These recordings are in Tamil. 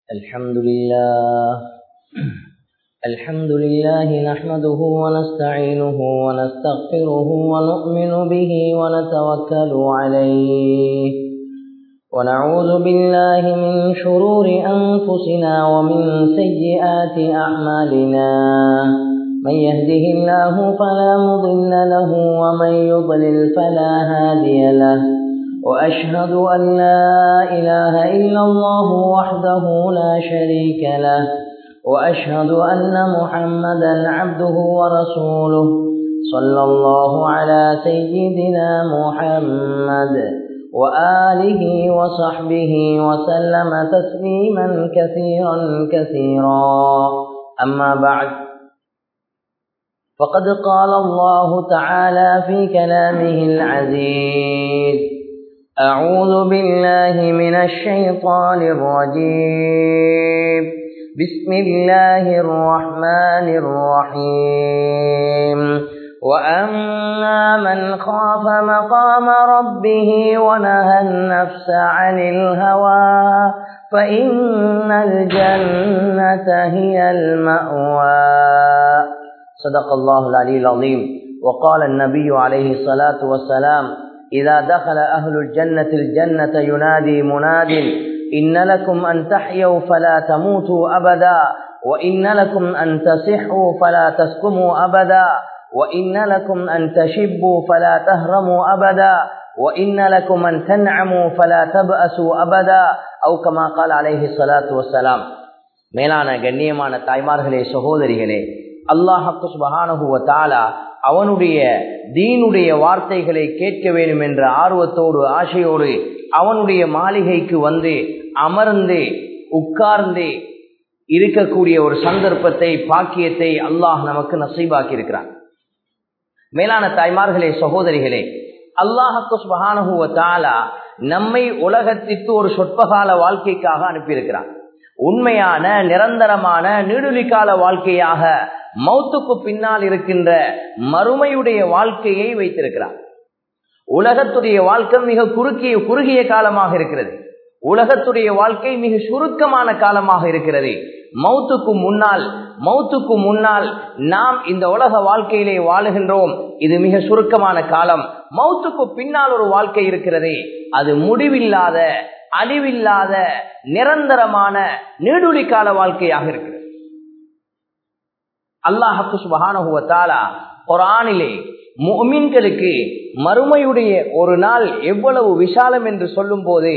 الحمد لله الحمد لله نحمده ونستعينه ونستغفره ونؤمن به ونتوكل عليه ونعوذ بالله من شرور أنفسنا ومن سيئات أعمالنا من يهده الله فلا مضل له ومن يضلل فلا هادي له وأشهد أن لا إله إلا الله وحده لا شريك له وأشهد أن محمدا عبده ورسوله صلى الله على سيدنا محمد وآله وصحبه وسلم تسليما كثيرا كثيرا أما بعد فقد قال الله تعالى في كلامه العزيز أعوذ بالله من الشيطان الرجيم بسم الله الرحمن الرحيم وأما من خاف مقام ربه ونهى النفس عن الهوى فإن الجنة هي المأوى صدق الله العلي العظيم وقال النبي عليه الصلاة والسلام إذا دخل أهل الجنة الجنة ينادي مناد إن لكم أن تحيوا فلا تموتوا أبدا وإن لكم أن تصحوا فلا تسكموا أبدا وإن لكم أن تشبوا فلا تهرموا أبدا وإن لكم أن تنعموا فلا تبأسوا أبدا أو كما قال عليه الصلاة والسلام மேலான கண்ணியமான தாய்மார்களே சகோதரிகளே அல்லாஹு சுபஹானஹுவ தாலா அவனுடைய தீனுடைய வார்த்தைகளை கேட்க வேண்டும் என்ற ஆர்வத்தோடு ஆசையோடு அவனுடைய மாளிகைக்கு வந்து அமர்ந்து உட்கார்ந்து இருக்கக்கூடிய ஒரு சந்தர்ப்பத்தை பாக்கியத்தை அல்லாஹ் நமக்கு நசைபாக்கி இருக்கிறான் மேலான தாய்மார்களே சகோதரிகளே அல்லாஹு சுபஹானஹுவ தாலா நம்மை உலகத்திற்கு ஒரு சொற்பகால வாழ்க்கைக்காக அனுப்பியிருக்கிறான் உண்மையான நிரந்தரமான நீடுலிக்கால வாழ்க்கையாக மௌத்துக்கு பின்னால் இருக்கின்ற மறுமையுடைய வாழ்க்கையை வைத்திருக்கிறார் உலகத்துடைய வாழ்க்கை மிக குறுக்கிய குறுகிய காலமாக இருக்கிறது உலகத்துடைய வாழ்க்கை மிக சுருக்கமான காலமாக இருக்கிறது மௌத்துக்கு முன்னால் மௌத்துக்கு முன்னால் நாம் இந்த உலக வாழ்க்கையிலே வாழுகின்றோம் இது மிக சுருக்கமான காலம் மௌத்துக்கு பின்னால் ஒரு வாழ்க்கை இருக்கிறது அது முடிவில்லாத அழிவில்லாத நிரந்தரமான நீடுழி கால வாழ்க்கையாக இருக்கிறது அல்லாஹு சுபஹானுவத்தாலா குரானிலே முமின்களுக்கு மறுமையுடைய ஒரு நாள் எவ்வளவு விசாலம் என்று சொல்லும் போது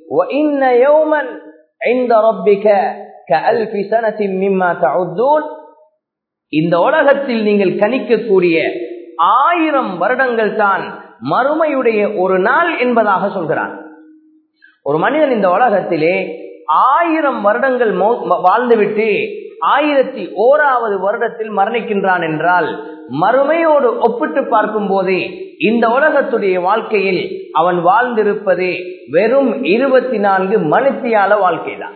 இந்த உலகத்தில் நீங்கள் கணிக்கக்கூடிய ஆயிரம் வருடங்கள் தான் மறுமையுடைய ஒரு நாள் என்பதாக சொல்கிறான் ஒரு மனிதன் இந்த உலகத்திலே ஆயிரம் வருடங்கள் வாழ்ந்துவிட்டு ஆயிரத்தி ஓராவது வருடத்தில் மரணிக்கின்றான் என்றால் மறுமையோடு ஒப்பிட்டு பார்க்கும் போதே இந்த உலகத்துடைய வாழ்க்கையில் அவன் வாழ்ந்திருப்பது வெறும் இருபத்தி நான்கு மனுத்தியால வாழ்க்கைதான்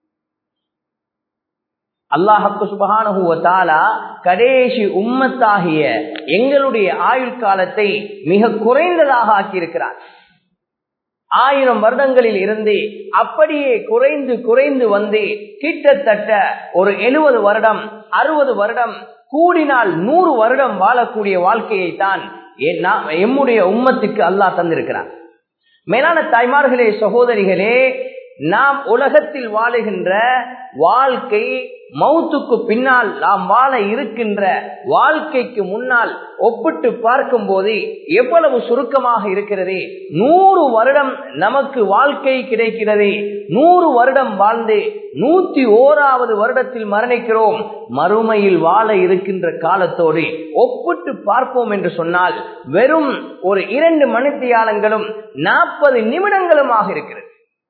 அல்லாஹப்பு சுபகானுவத்தாலா கடைசி உம்மத்தாகிய எங்களுடைய ஆயுள் காலத்தை மிக குறைந்ததாக ஆக்கியிருக்கிறார் ஆயிரம் வருடங்களில் இருந்து அப்படியே குறைந்து குறைந்து வந்து கிட்டத்தட்ட ஒரு எழுபது வருடம் அறுபது வருடம் கூடினால் நூறு வருடம் வாழக்கூடிய வாழ்க்கையை தான் எம்முடைய உம்மத்துக்கு அல்லாஹ் தந்திருக்கிறார் மேலான தாய்மார்களே சகோதரிகளே நாம் உலகத்தில் வாழுகின்ற வாழ்க்கை மௌத்துக்கு பின்னால் நாம் வாழ இருக்கின்ற வாழ்க்கைக்கு முன்னால் ஒப்பிட்டு பார்க்கும் போது எவ்வளவு சுருக்கமாக இருக்கிறது நூறு வருடம் நமக்கு வாழ்க்கை கிடைக்கிறது நூறு வருடம் வாழ்ந்து நூத்தி ஓராவது வருடத்தில் மரணிக்கிறோம் மறுமையில் வாழ இருக்கின்ற காலத்தோடு ஒப்பிட்டு பார்ப்போம் என்று சொன்னால் வெறும் ஒரு இரண்டு மணித்தியாலங்களும் நாற்பது நிமிடங்களுமாக இருக்கிறது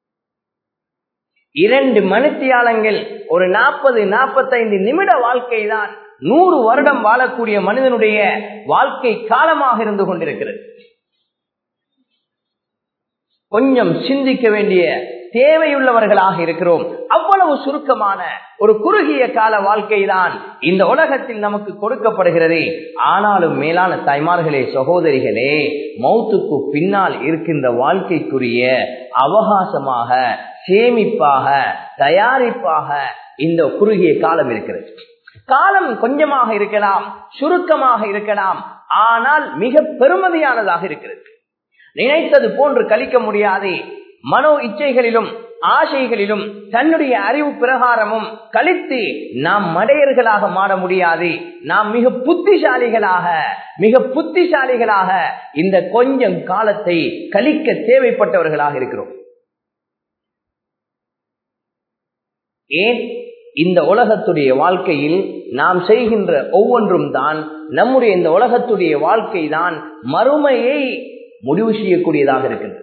இரண்டு மணித்தியாலங்கள் ஒரு நாற்பது நாற்பத்தைந்து நிமிட வாழ்க்கை தான் நூறு வருடம் வாழக்கூடிய மனிதனுடைய வாழ்க்கை காலமாக இருந்து கொண்டிருக்கிறது கொஞ்சம் சிந்திக்க வேண்டிய தேவையுள்ளவர்களாக இருக்கிறோம் அவ்வளவு அவ்வளவு சுருக்கமான ஒரு குறுகிய கால வாழ்க்கை தான் இந்த உலகத்தில் நமக்கு கொடுக்கப்படுகிறது ஆனாலும் மேலான தாய்மார்களே சகோதரிகளே மௌத்துக்கு பின்னால் இருக்கின்ற வாழ்க்கைக்குரிய அவகாசமாக சேமிப்பாக தயாரிப்பாக இந்த குறுகிய காலம் இருக்கிறது காலம் கொஞ்சமாக இருக்கலாம் சுருக்கமாக இருக்கலாம் ஆனால் மிக பெருமதியானதாக இருக்கிறது நினைத்தது போன்று கழிக்க முடியாதே மனோ இச்சைகளிலும் ஆசைகளிலும் தன்னுடைய அறிவு பிரகாரமும் கழித்து நாம் மடையர்களாக மாற முடியாது நாம் மிக புத்திசாலிகளாக மிக புத்திசாலிகளாக இந்த கொஞ்சம் காலத்தை கழிக்க தேவைப்பட்டவர்களாக இருக்கிறோம் ஏன் இந்த உலகத்துடைய வாழ்க்கையில் நாம் செய்கின்ற ஒவ்வொன்றும் தான் நம்முடைய இந்த உலகத்துடைய வாழ்க்கை தான் மறுமையை முடிவு செய்யக்கூடியதாக இருக்கின்றது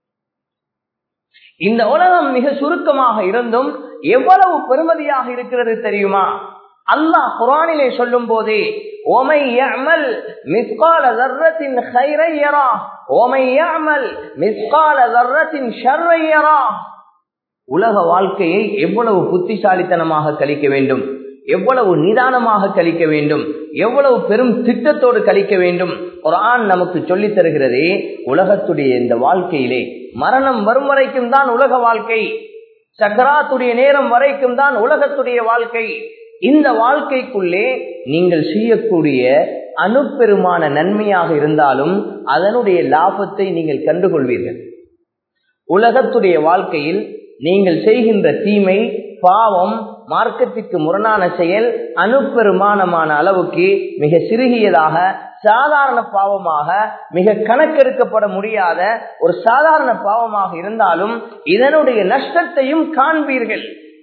இந்த உலகம் மிக சுருக்கமாக இருந்தும் எவ்வளவு பெருமதியாக இருக்கிறது தெரியுமா அல்லாஹ் குரானிலே சொல்லும் போதே ஓமையமல் மிஸ்கால தர்ரத்தின் ஹைரையரா ஓமையமல் மிஸ்கால தர்ரத்தின் ஷர்ரையரா உலக வாழ்க்கையை எவ்வளவு புத்திசாலித்தனமாக கழிக்க வேண்டும் எவ்வளவு நிதானமாக கழிக்க வேண்டும் எவ்வளவு பெரும் திட்டத்தோடு கழிக்க வேண்டும் ஒரு ஆண் நமக்கு சொல்லித் தருகிறதே உலகத்துடைய இந்த வாழ்க்கையிலே மரணம் வரும் வரைக்கும் தான் உலக வாழ்க்கை சக்கராத்துடைய நேரம் வரைக்கும் தான் உலகத்துடைய வாழ்க்கை இந்த வாழ்க்கைக்குள்ளே நீங்கள் செய்யக்கூடிய அணுப்பெருமான நன்மையாக இருந்தாலும் அதனுடைய லாபத்தை நீங்கள் கண்டுகொள்வீர்கள் உலகத்துடைய வாழ்க்கையில் நீங்கள் செய்கின்ற தீமை பாவம் மார்க்கத்திற்கு முரணான செயல் அணுப்பெருமானமான அளவுக்கு மிக சிறுகியதாக சாதாரண பாவமாக மிக கணக்கெடுக்கப்பட முடியாத ஒரு சாதாரண பாவமாக இருந்தாலும் இதனுடைய நஷ்டத்தையும் காண்பீர்கள்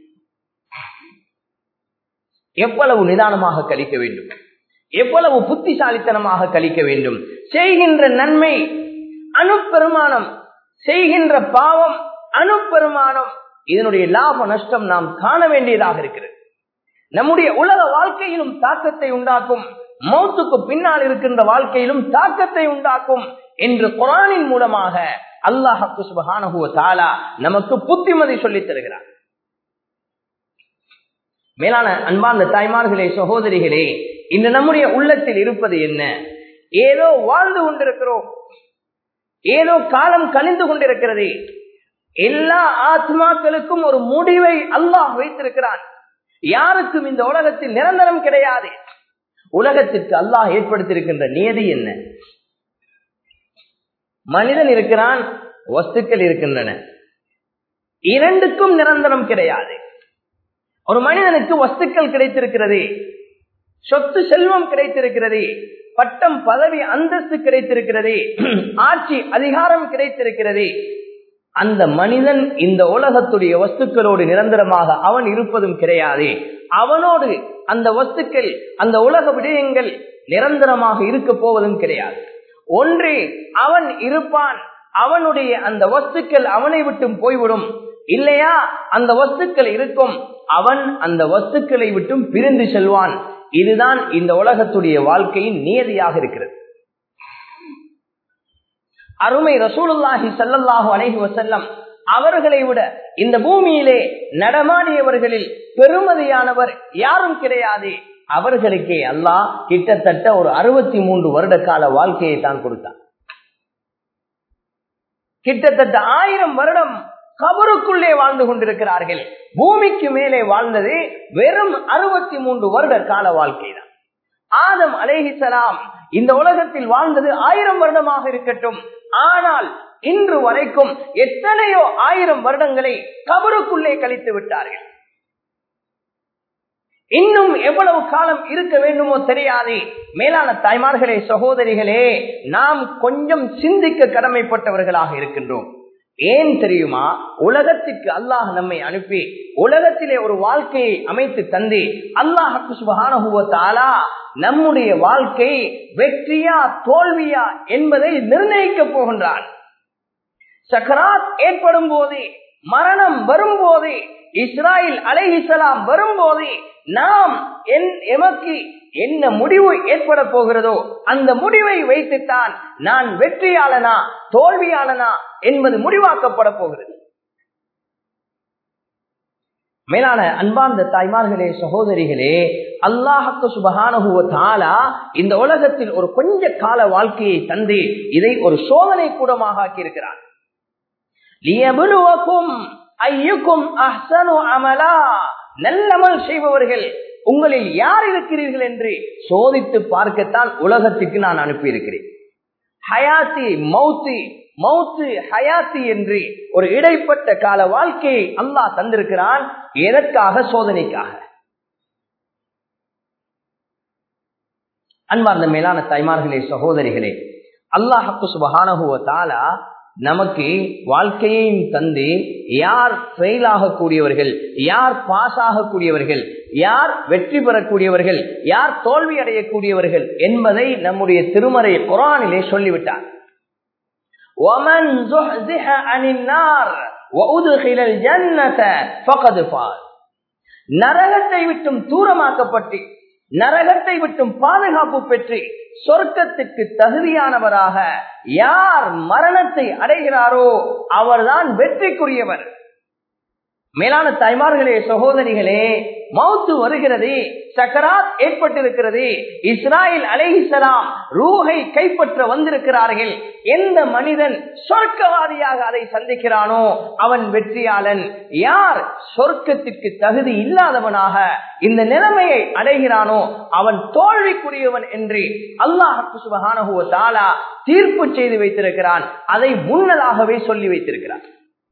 எவ்வளவு நிதானமாக கழிக்க வேண்டும் எவ்வளவு புத்திசாலித்தனமாக கழிக்க வேண்டும் செய்கின்ற நன்மை அணுப்பெருமானம் செய்கின்ற பாவம் அணுப்பெருமானம் இதனுடைய லாப நஷ்டம் நாம் காண வேண்டியதாக இருக்கிறது நம்முடைய உலக வாழ்க்கையிலும் தாக்கத்தை உண்டாக்கும் மௌத்துக்கு பின்னால் இருக்கின்ற வாழ்க்கையிலும் தாக்கத்தை உண்டாக்கும் என்று குரானின் மூலமாக அல்லாஹு சுபஹானஹுவ தாலா நமக்கு புத்திமதி சொல்லித் தருகிறார் மேலான அன்பார்ந்த தாய்மார்களே சகோதரிகளே இன்று நம்முடைய உள்ளத்தில் இருப்பது என்ன ஏதோ வாழ்ந்து கொண்டிருக்கிறோம் ஏதோ காலம் கழிந்து கொண்டிருக்கிறது எல்லா ஆத்மாக்களுக்கும் ஒரு முடிவை அல்லாஹ் வைத்திருக்கிறான் யாருக்கும் இந்த உலகத்தில் நிரந்தரம் கிடையாது உலகத்திற்கு அல்லாஹ் ஏற்படுத்தியிருக்கின்ற நியதி என்ன மனிதன் இருக்கிறான் வஸ்துக்கள் இருக்கின்றன இரண்டுக்கும் நிரந்தரம் கிடையாது ஒரு மனிதனுக்கு வஸ்துக்கள் கிடைத்திருக்கிறது சொத்து செல்வம் கிடைத்திருக்கிறது பட்டம் பதவி அந்தஸ்து கிடைத்திருக்கிறது ஆட்சி அதிகாரம் கிடைத்திருக்கிறது அந்த மனிதன் இந்த உலகத்துடைய வஸ்துக்களோடு நிரந்தரமாக அவன் இருப்பதும் கிடையாது அவனோடு அந்த வஸ்துக்கள் அந்த உலக விடயங்கள் நிரந்தரமாக இருக்க போவதும் கிடையாது ஒன்று அவன் இருப்பான் அவனுடைய அந்த வஸ்துக்கள் அவனை விட்டும் போய்விடும் இல்லையா அந்த வஸ்துக்கள் இருக்கும் அவன் அந்த வஸ்துக்களை விட்டும் பிரிந்து செல்வான் இதுதான் இந்த உலகத்துடைய வாழ்க்கையின் நியதியாக இருக்கிறது அருமை ரசூலுல்லாஹி சல்லல்லாஹு அலைஹி வசல்லம் அவர்களை விட இந்த பூமியிலே நடமாடியவர்களில் பெருமதியானவர் யாரும் கிடையாது அவர்களுக்கே அல்லாஹ் கிட்டத்தட்ட ஒரு அறுபத்தி மூன்று வருட கால வாழ்க்கையை தான் கொடுத்தார் கிட்டத்தட்ட ஆயிரம் வருடம் கபருக்குள்ளே வாழ்ந்து கொண்டிருக்கிறார்கள் பூமிக்கு மேலே வாழ்ந்தது வெறும் அறுபத்தி மூன்று வருட கால வாழ்க்கை தான் ஆதம் அலேஹிசலாம் இந்த உலகத்தில் வாழ்ந்தது ஆயிரம் வருடமாக இருக்கட்டும் ஆனால் இன்று வரைக்கும் எத்தனையோ ஆயிரம் வருடங்களை கபருக்குள்ளே கழித்து விட்டார்கள் இன்னும் எவ்வளவு காலம் இருக்க வேண்டுமோ தெரியாது மேலான தாய்மார்களே சகோதரிகளே நாம் கொஞ்சம் சிந்திக்க கடமைப்பட்டவர்களாக இருக்கின்றோம் ஏன் தெரியுமா உலகத்திற்கு அல்லாஹ் நம்மை அனுப்பி உலகத்திலே ஒரு வாழ்க்கையை அமைத்து தந்து அல்லாஹு சுபகானுவத்தாலா நம்முடைய வாழ்க்கை வெற்றியா தோல்வியா என்பதை நிர்ணயிக்க போகின்றான் சக்கராத் ஏற்படும் போது மரணம் வரும்போது இஸ்ராயில் அலைஹிசலாம் வரும்போது நாம் எமக்கு என்ன முடிவு ஏற்பட போகிறதோ அந்த முடிவை வைத்துத்தான் நான் வெற்றியாளனா தோல்வியாளனா என்பது முடிவாக்கப்பட போகிறது மேலான அன்பார்ந்த தாய்மார்களே சகோதரிகளே அல்லாஹக்கு சுபகானுகுவ தாலா இந்த உலகத்தில் ஒரு கொஞ்ச கால வாழ்க்கையை தந்து இதை ஒரு சோதனை கூடமாக ஆக்கியிருக்கிறார் ஐயுக்கும் அஹ்சனு அமலா நல்லமல் செய்பவர்கள் உங்களில் யார் இருக்கிறீர்கள் என்று சோதித்து பார்க்கத்தான் உலகத்துக்கு நான் அனுப்பியிருக்கிறேன் ஹயாத்தி மௌத்தி மௌத்து ஹயாத்தி என்று ஒரு இடைப்பட்ட கால வாழ்க்கையை அல்லாஹ் தந்திருக்கிறான் எதற்காக சோதனைக்காக அன்பார்ந்த மேலான தாய்மார்களே சகோதரிகளே அல்லாஹப்பு சுபகானகுவ தாலா நமக்கு வாழ்க்கையையும் தந்து யார் ஃபெயில் ஆகக்கூடியவர்கள் யார் பாஸ் ஆகக்கூடியவர்கள் யார் வெற்றி பெறக்கூடியவர்கள் யார் தோல்வி அடையக்கூடியவர்கள் என்பதை நம்முடைய திருமறை குரானிலே சொல்லிவிட்டார் ومن زحزح عن النار وادخل الجنه فقد فاز நரகத்தை விட்டும் தூரமாக்கப்பட்டு நரகத்தை விட்டும் பாதுகாப்பு பெற்று சொர்க்கத்துக்கு தகுதியானவராக யார் மரணத்தை அடைகிறாரோ அவர்தான் வெற்றிக்குரியவர் மேலான தாய்மார்களே சகோதரிகளே மௌத்து வருகிறது சக்கராத் ஏற்பட்டிருக்கிறது இஸ்ராயல் அலைஹிசலாம் ரூஹை கைப்பற்ற வந்திருக்கிறார்கள் எந்த மனிதன் சொர்க்கவாதியாக அதை சந்திக்கிறானோ அவன் வெற்றியாளன் யார் சொர்க்கத்திற்கு தகுதி இல்லாதவனாக இந்த நிலைமையை அடைகிறானோ அவன் தோல்விக்குரியவன் என்று அல்லாஹு சுபஹானஹுவ தாலா தீர்ப்பு செய்து வைத்திருக்கிறான் அதை முன்னதாகவே சொல்லி வைத்திருக்கிறான்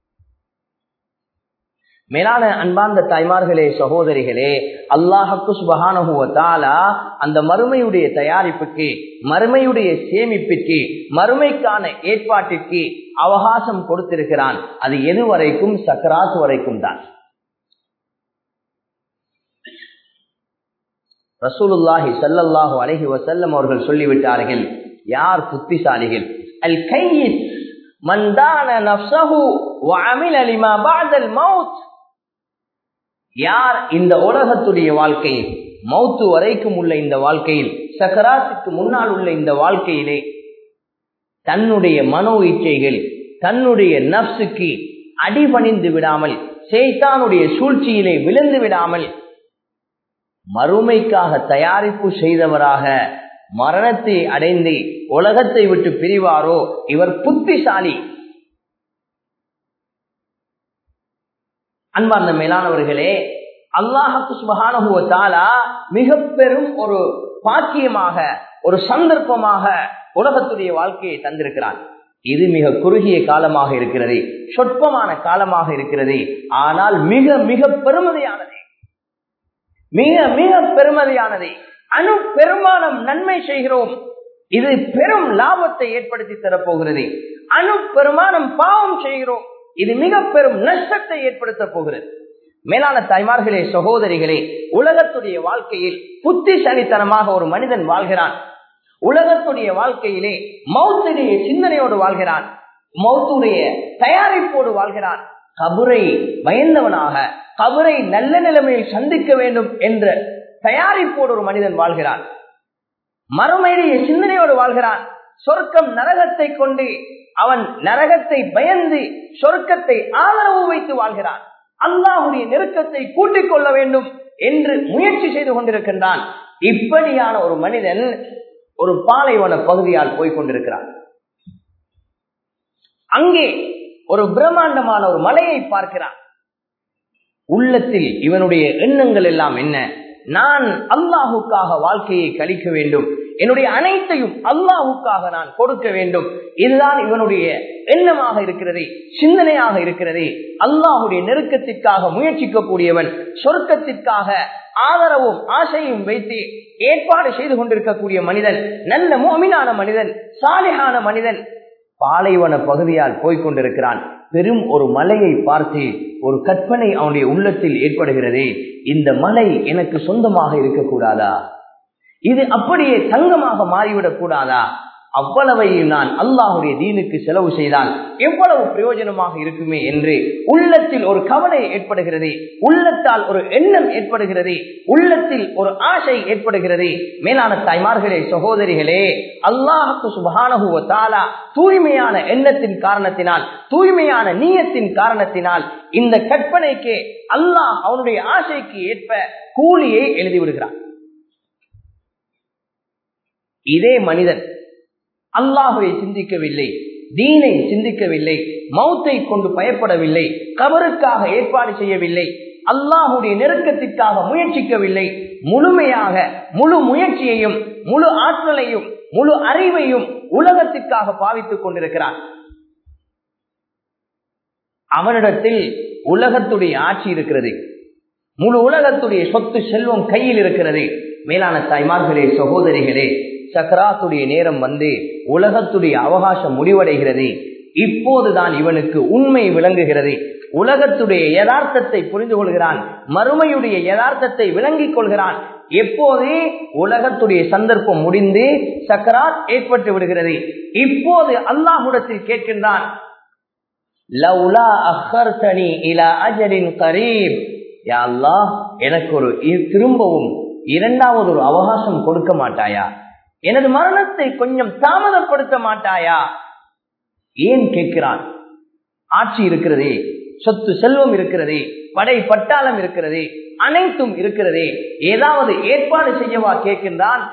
மேலான அன்பார்ந்த தாய்மார்களே சகோதரிகளே அல்லாஹக்கு சுபகானுவத்தாலா அந்த மறுமையுடைய தயாரிப்புக்கு மறுமையுடைய சேமிப்பிற்கு மறுமைக்கான ஏற்பாட்டிற்கு அவகாசம் கொடுத்திருக்கிறான் அது எது வரைக்கும் சக்கராத் வரைக்கும் தான் ரசூலுல்லாஹி சல்லல்லாஹு அலஹி வசல்லம் அவர்கள் சொல்லிவிட்டார்கள் யார் புத்திசாலிகள் அல் கையிஸ் மந்தான நப்சஹு வஅமில லிமா பஅதல் மௌத் யார் இந்த உலகத்துடைய வாழ்க்கையில் மௌத்து வரைக்கும் உள்ள இந்த வாழ்க்கையில் சக்கராத்துக்கு முன்னால் உள்ள இந்த வாழ்க்கையிலே தன்னுடைய மனோ இச்சைகள் தன்னுடைய நப்சுக்கு அடிபணிந்து விடாமல் சேத்தானுடைய சூழ்ச்சியிலே விழுந்து விடாமல் மறுமைக்காக தயாரிப்பு செய்தவராக மரணத்தை அடைந்து உலகத்தை விட்டு பிரிவாரோ இவர் புத்திசாலி அன்பார்ந்த மேலானவர்களே அல்லாஹத்து சுபகானுவத்தாலா மிக பெரும் ஒரு பாக்கியமாக ஒரு சந்தர்ப்பமாக உலகத்துடைய வாழ்க்கையை தந்திருக்கிறான் இது மிக குறுகிய காலமாக இருக்கிறது சொற்பமான காலமாக இருக்கிறது ஆனால் மிக மிக பெருமதியானது மிக மிக பெருமதியானது அணு பெருமானம் நன்மை செய்கிறோம் இது பெரும் லாபத்தை ஏற்படுத்தி தரப்போகிறது அணு பெருமானம் பாவம் செய்கிறோம் இது மிக பெரும் நஷ்டத்தை ஏற்படுத்த போகிறது மேலான தாய்மார்களே சகோதரிகளே உலகத்துடைய வாழ்க்கையில் புத்திசலித்தனமாக ஒரு மனிதன் வாழ்கிறான் உலகத்துடைய வாழ்க்கையிலே மௌத்துடைய சிந்தனையோடு வாழ்கிறான் மௌத்துடைய தயாரிப்போடு வாழ்கிறான் கபுரை பயந்தவனாக கபுரை நல்ல நிலைமையில் சந்திக்க வேண்டும் என்ற தயாரிப்போடு ஒரு மனிதன் வாழ்கிறான் மறுமையிலேயே சிந்தனையோடு வாழ்கிறான் சொர்க்கம் நரகத்தை கொண்டு அவன் நரகத்தை பயந்து சொர்க்கத்தை ஆதரவு வைத்து வாழ்கிறான் அல்லாஹுடைய நெருக்கத்தை கூட்டிக் கொள்ள வேண்டும் என்று முயற்சி செய்து கொண்டிருக்கின்றான் இப்படியான ஒரு மனிதன் ஒரு பாலைவன பகுதியால் போய்கொண்டிருக்கிறான் அங்கே ஒரு பிரம்மாண்டமான ஒரு மலையை பார்க்கிறான் உள்ளத்தில் இவனுடைய எண்ணங்கள் எல்லாம் என்ன நான் அல்லாஹுக்காக வாழ்க்கையை கழிக்க வேண்டும் என்னுடைய அனைத்தையும் அல்லாஹுக்காக நான் கொடுக்க வேண்டும் இதுதான் இவனுடைய எண்ணமாக இருக்கிறது சிந்தனையாக இருக்கிறது அல்லாஹுடைய நெருக்கத்திற்காக முயற்சிக்கக்கூடியவன் சொர்க்கத்திற்காக ஆதரவும் ஆசையும் வைத்து ஏற்பாடு செய்து கொண்டிருக்கக்கூடிய மனிதன் நல்ல மோமினான மனிதன் சாலிகான மனிதன் பாலைவன பகுதியால் போய்கொண்டிருக்கிறான் பெரும் ஒரு மலையை பார்த்து ஒரு கற்பனை அவனுடைய உள்ளத்தில் ஏற்படுகிறது இந்த மலை எனக்கு சொந்தமாக இருக்கக்கூடாதா இது அப்படியே தங்கமாக மாறிவிடக் கூடாதா அவ்வளவையும் நான் அல்லாஹுடைய தீனுக்கு செலவு செய்தால் எவ்வளவு பிரயோஜனமாக இருக்குமே என்று உள்ளத்தில் ஒரு கவலை ஏற்படுகிறது உள்ளத்தால் ஒரு எண்ணம் ஏற்படுகிறது உள்ளத்தில் ஒரு ஆசை ஏற்படுகிறது மேலான தாய்மார்களே சகோதரிகளே அல்லாஹுக்கு சுபகானகுவ தாலா தூய்மையான எண்ணத்தின் காரணத்தினால் தூய்மையான நீயத்தின் காரணத்தினால் இந்த கற்பனைக்கு அல்லாஹ் அவனுடைய ஆசைக்கு ஏற்ப கூலியை எழுதிவிடுகிறான் இதே மனிதன் அல்லாஹுவை சிந்திக்கவில்லை தீனை சிந்திக்கவில்லை மௌத்தை கொண்டு பயப்படவில்லை கபருக்காக ஏற்பாடு செய்யவில்லை அல்லாஹுடைய நெருக்கத்திற்காக முயற்சிக்கவில்லை முழுமையாக முழு முயற்சியையும் முழு ஆற்றலையும் முழு அறிவையும் உலகத்திற்காக பாவித்துக் கொண்டிருக்கிறான் அவனிடத்தில் உலகத்துடைய ஆட்சி இருக்கிறது முழு உலகத்துடைய சொத்து செல்வம் கையில் இருக்கிறது மேலான தாய்மார்களே சகோதரிகளே சக்கராத்துடைய நேரம் வந்து உலகத்துடைய அவகாசம் முடிவடைகிறது இப்போதுதான் இவனுக்கு உண்மை விளங்குகிறது உலகத்துடைய யதார்த்தத்தை புரிந்து கொள்கிறான் மறுமையுடைய யதார்த்தத்தை விளங்கிக் கொள்கிறான் எப்போதே உலகத்துடைய சந்தர்ப்பம் முடிந்து சக்கராத் ஏற்பட்டு விடுகிறது இப்போது அல்லாஹுடத்தில் கேட்கின்றான் லவ்லா அஹர்தனி இலா அஜலின் கரீப் யா அல்லாஹ் எனக்கு ஒரு திரும்பவும் இரண்டாவது ஒரு அவகாசம் கொடுக்க மாட்டாயா எனது மரணத்தை கொஞ்சம் தாமதப்படுத்த மாட்டாயா ஏன் கேட்கிறான் ஆட்சி இருக்கிறதே சொத்து செல்வம் இருக்கிறதே படை பட்டாளம் இருக்கிறதே அனைத்தும் இருக்கிறதே ஏதாவது ஏற்பாடு செய்யவா கேட்கின்றான்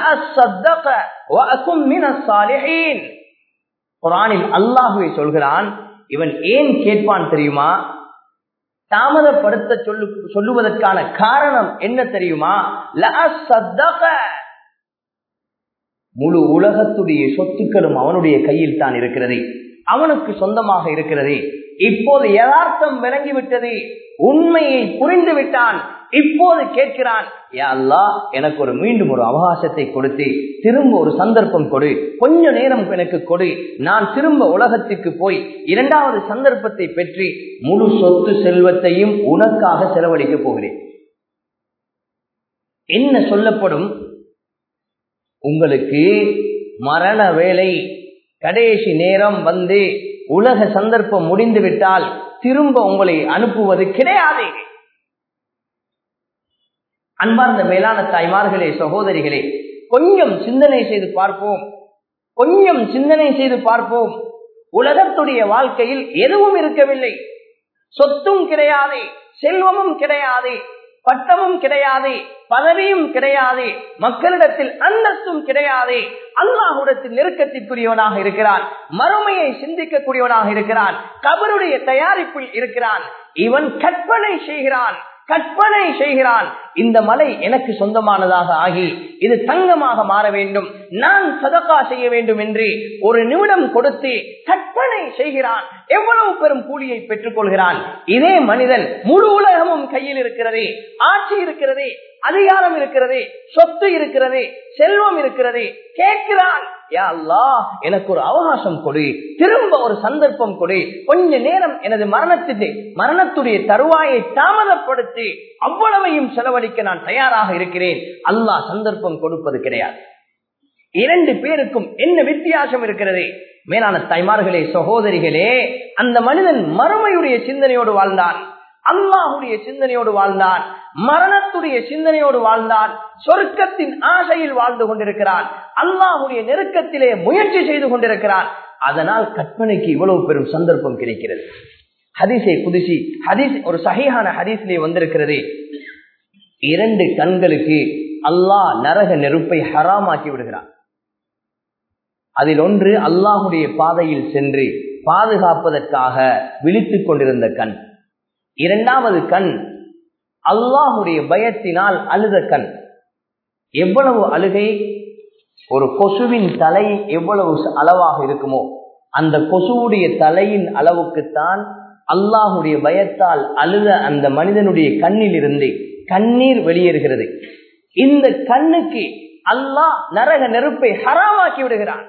குரானில் அல்லாஹுவை சொல்கிறான் இவன் ஏன் கேட்பான் தெரியுமா தாமதப்படுத்த சொல்லு சொல்லுவதற்கான காரணம் என்ன தெரியுமா முழு உலகத்துடைய சொத்துக்களும் அவனுடைய கையில் தான் இருக்கிறது அவனுக்கு சொந்தமாக இருக்கிறது இப்போது யதார்த்தம் விளங்கிவிட்டது உண்மையை புரிந்து விட்டான் இப்போது கேட்கிறான் அல்லா எனக்கு ஒரு மீண்டும் ஒரு அவகாசத்தை கொடுத்து திரும்ப ஒரு சந்தர்ப்பம் கொடு கொஞ்ச நேரம் எனக்கு கொடு நான் திரும்ப உலகத்திற்கு போய் இரண்டாவது சந்தர்ப்பத்தை பெற்று முழு சொத்து செல்வத்தையும் உனக்காக செலவழிக்க போகிறேன் என்ன சொல்லப்படும் உங்களுக்கு மரண வேலை கடைசி நேரம் வந்து உலக சந்தர்ப்பம் முடிந்து விட்டால் திரும்ப உங்களை அனுப்புவது கிடையாது அன்பார்ந்த மேலான தாய்மார்களே சகோதரிகளே கொஞ்சம் சிந்தனை செய்து பார்ப்போம் கொஞ்சம் சிந்தனை செய்து பார்ப்போம் உலகத்துடைய வாழ்க்கையில் எதுவும் இருக்கவில்லை சொத்தும் கிடையாது செல்வமும் கிடையாது பட்டமும் கிடையாது பதவியும் கிடையாது மக்களிடத்தில் அந்தஸ்தும் கிடையாது அல்லாஹுடத்தில் நெருக்கத்திற்குரியவனாக இருக்கிறான் மறுமையை சிந்திக்கக்கூடியவனாக இருக்கிறான் கபருடைய தயாரிப்பில் இருக்கிறான் இவன் கற்பனை செய்கிறான் கற்பனை செய்கிறான் இந்த மலை எனக்கு சொந்தமானதாக ஆகி இது தங்கமாக மாற வேண்டும் நான் சதக்கா செய்ய வேண்டும் என்று ஒரு நிமிடம் கொடுத்து கற்பனை செய்கிறான் எவ்வளவு பெரும் கூலியை பெற்றுக் கொள்கிறான் இதே மனிதன் முழு உலகமும் கையில் இருக்கிறது ஆட்சி இருக்கிறது அதிகாரம் இருக்கிறது சொத்து இருக்கிறது செல்வம் இருக்கிறது கேட்கிறான் யா அல்லாஹ் எனக்கு ஒரு அவகாசம் கொடு திரும்ப ஒரு சந்தர்ப்பம் கொடு கொஞ்ச நேரம் எனது மரணத்துக்கு மரணத்துடைய தருவாயை தாமதப்படுத்தி அவ்வளவையும் செலவழிக்க நான் தயாராக இருக்கிறேன் அல்லாஹ் சந்தர்ப்பம் கொடுப்பது கிடையாது இரண்டு பேருக்கும் என்ன வித்தியாசம் இருக்கிறது மேலான தாய்மார்களே சகோதரிகளே அந்த மனிதன் மறுமையுடைய சிந்தனையோடு வாழ்ந்தான் அல்லாஹுடைய சிந்தனையோடு வாழ்ந்தான் மரணத்துடைய சிந்தனையோடு வாழ்ந்தான் சொர்க்கத்தின் ஆசையில் வாழ்ந்து கொண்டிருக்கிறான் அல்லாஹுடைய நெருக்கத்திலே முயற்சி செய்து கொண்டிருக்கிறான் அதனால் கற்பனைக்கு இவ்வளவு பெரும் சந்தர்ப்பம் கிடைக்கிறது ஹதீஸை புதுசி ஹதீஸ் ஒரு சகையான ஹதீஸிலே வந்திருக்கிறது இரண்டு கண்களுக்கு அல்லாஹ் நரக நெருப்பை ஹராமாக்கி விடுகிறான் அதில் ஒன்று அல்லாஹுடைய பாதையில் சென்று பாதுகாப்பதற்காக விழித்துக் கொண்டிருந்த கண் இரண்டாவது கண் அல்லாஹுடைய பயத்தினால் அழுத கண் எவ்வளவு அழுகை ஒரு கொசுவின் தலை எவ்வளவு அளவாக இருக்குமோ அந்த கொசுவுடைய தலையின் அளவுக்குத்தான் அல்லாஹுடைய பயத்தால் அழுத அந்த மனிதனுடைய கண்ணில் இருந்து கண்ணீர் வெளியேறுகிறது இந்த கண்ணுக்கு அல்லாஹ் நரக நெருப்பை ஹராமாக்கி விடுகிறான்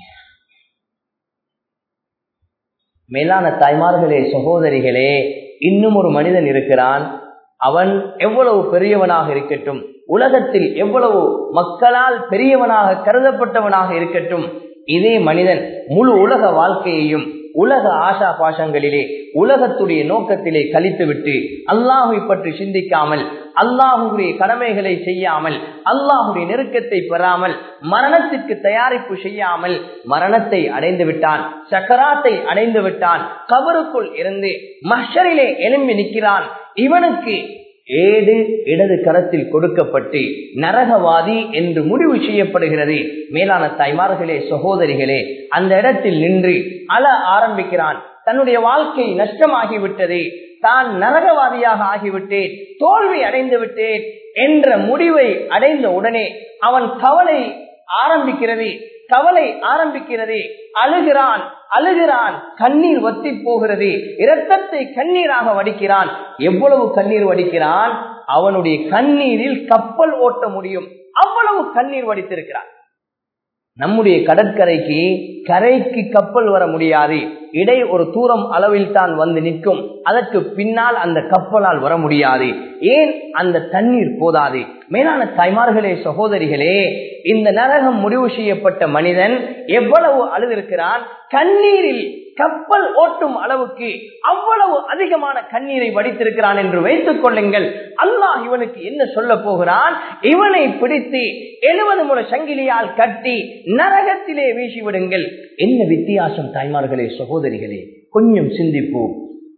மேலான தாய்மார்களே சகோதரிகளே இன்னும் ஒரு மனிதன் இருக்கிறான் அவன் எவ்வளவு பெரியவனாக இருக்கட்டும் உலகத்தில் எவ்வளவு மக்களால் பெரியவனாக கருதப்பட்டவனாக இருக்கட்டும் இதே மனிதன் முழு உலக வாழ்க்கையையும் உலக ஆசா பாசங்களிலே உலகத்துடைய நோக்கத்திலே கழித்துவிட்டு அல்லாஹை பற்றி சிந்திக்காமல் அல்லாஹுடைய கடமைகளை செய்யாமல் அல்லாஹுடைய நெருக்கத்தை பெறாமல் மரணத்திற்கு தயாரிப்பு செய்யாமல் மரணத்தை அடைந்து விட்டான் சக்கராத்தை அடைந்து விட்டான் கபருக்குள் இருந்து மஷரிலே எழும்பி நிற்கிறான் இவனுக்கு ஏடு இடது கரத்தில் கொடுக்கப்பட்டு நரகவாதி என்று முடிவு செய்யப்படுகிறது மேலான தாய்மார்களே சகோதரிகளே அந்த இடத்தில் நின்று அழ ஆரம்பிக்கிறான் தன்னுடைய வாழ்க்கை நஷ்டமாகிவிட்டது தான் நரகவாதியாக ஆகிவிட்டேன் தோல்வி அடைந்து விட்டேன் என்ற முடிவை அடைந்த உடனே அவன் கவலை ஆரம்பிக்கிறது கவலை ஆரம்பிக்கிறது அழுகிறான் அழுகிறான் கண்ணீர் வத்தி போகிறது இரத்தத்தை கண்ணீராக வடிக்கிறான் எவ்வளவு கண்ணீர் வடிக்கிறான் அவனுடைய கண்ணீரில் கப்பல் ஓட்ட முடியும் அவ்வளவு கண்ணீர் வடித்திருக்கிறான் நம்முடைய கடற்கரைக்கு கரைக்கு கப்பல் வர முடியாது இடை ஒரு தூரம் அளவில் தான் வந்து நிற்கும் அதற்கு பின்னால் அந்த கப்பலால் வர முடியாது ஏன் அந்த தண்ணீர் போதாது மேலான தாய்மார்களே சகோதரிகளே இந்த நரகம் முடிவு செய்யப்பட்ட மனிதன் எவ்வளவு அழுதிருக்கிறான் கண்ணீரில் கப்பல் ஓட்டும் அளவுக்கு அவ்வளவு அதிகமான கண்ணீரை வடித்திருக்கிறான் என்று வைத்துக் கொள்ளுங்கள் அல்லாஹ் இவனுக்கு என்ன சொல்ல போகிறான் இவனை பிடித்து எழுபது முறை சங்கிலியால் கட்டி நரகத்திலே வீசிவிடுங்கள் என்ன வித்தியாசம் தாய்மார்களே சகோதரிகளே கொஞ்சம் சிந்திப்போம்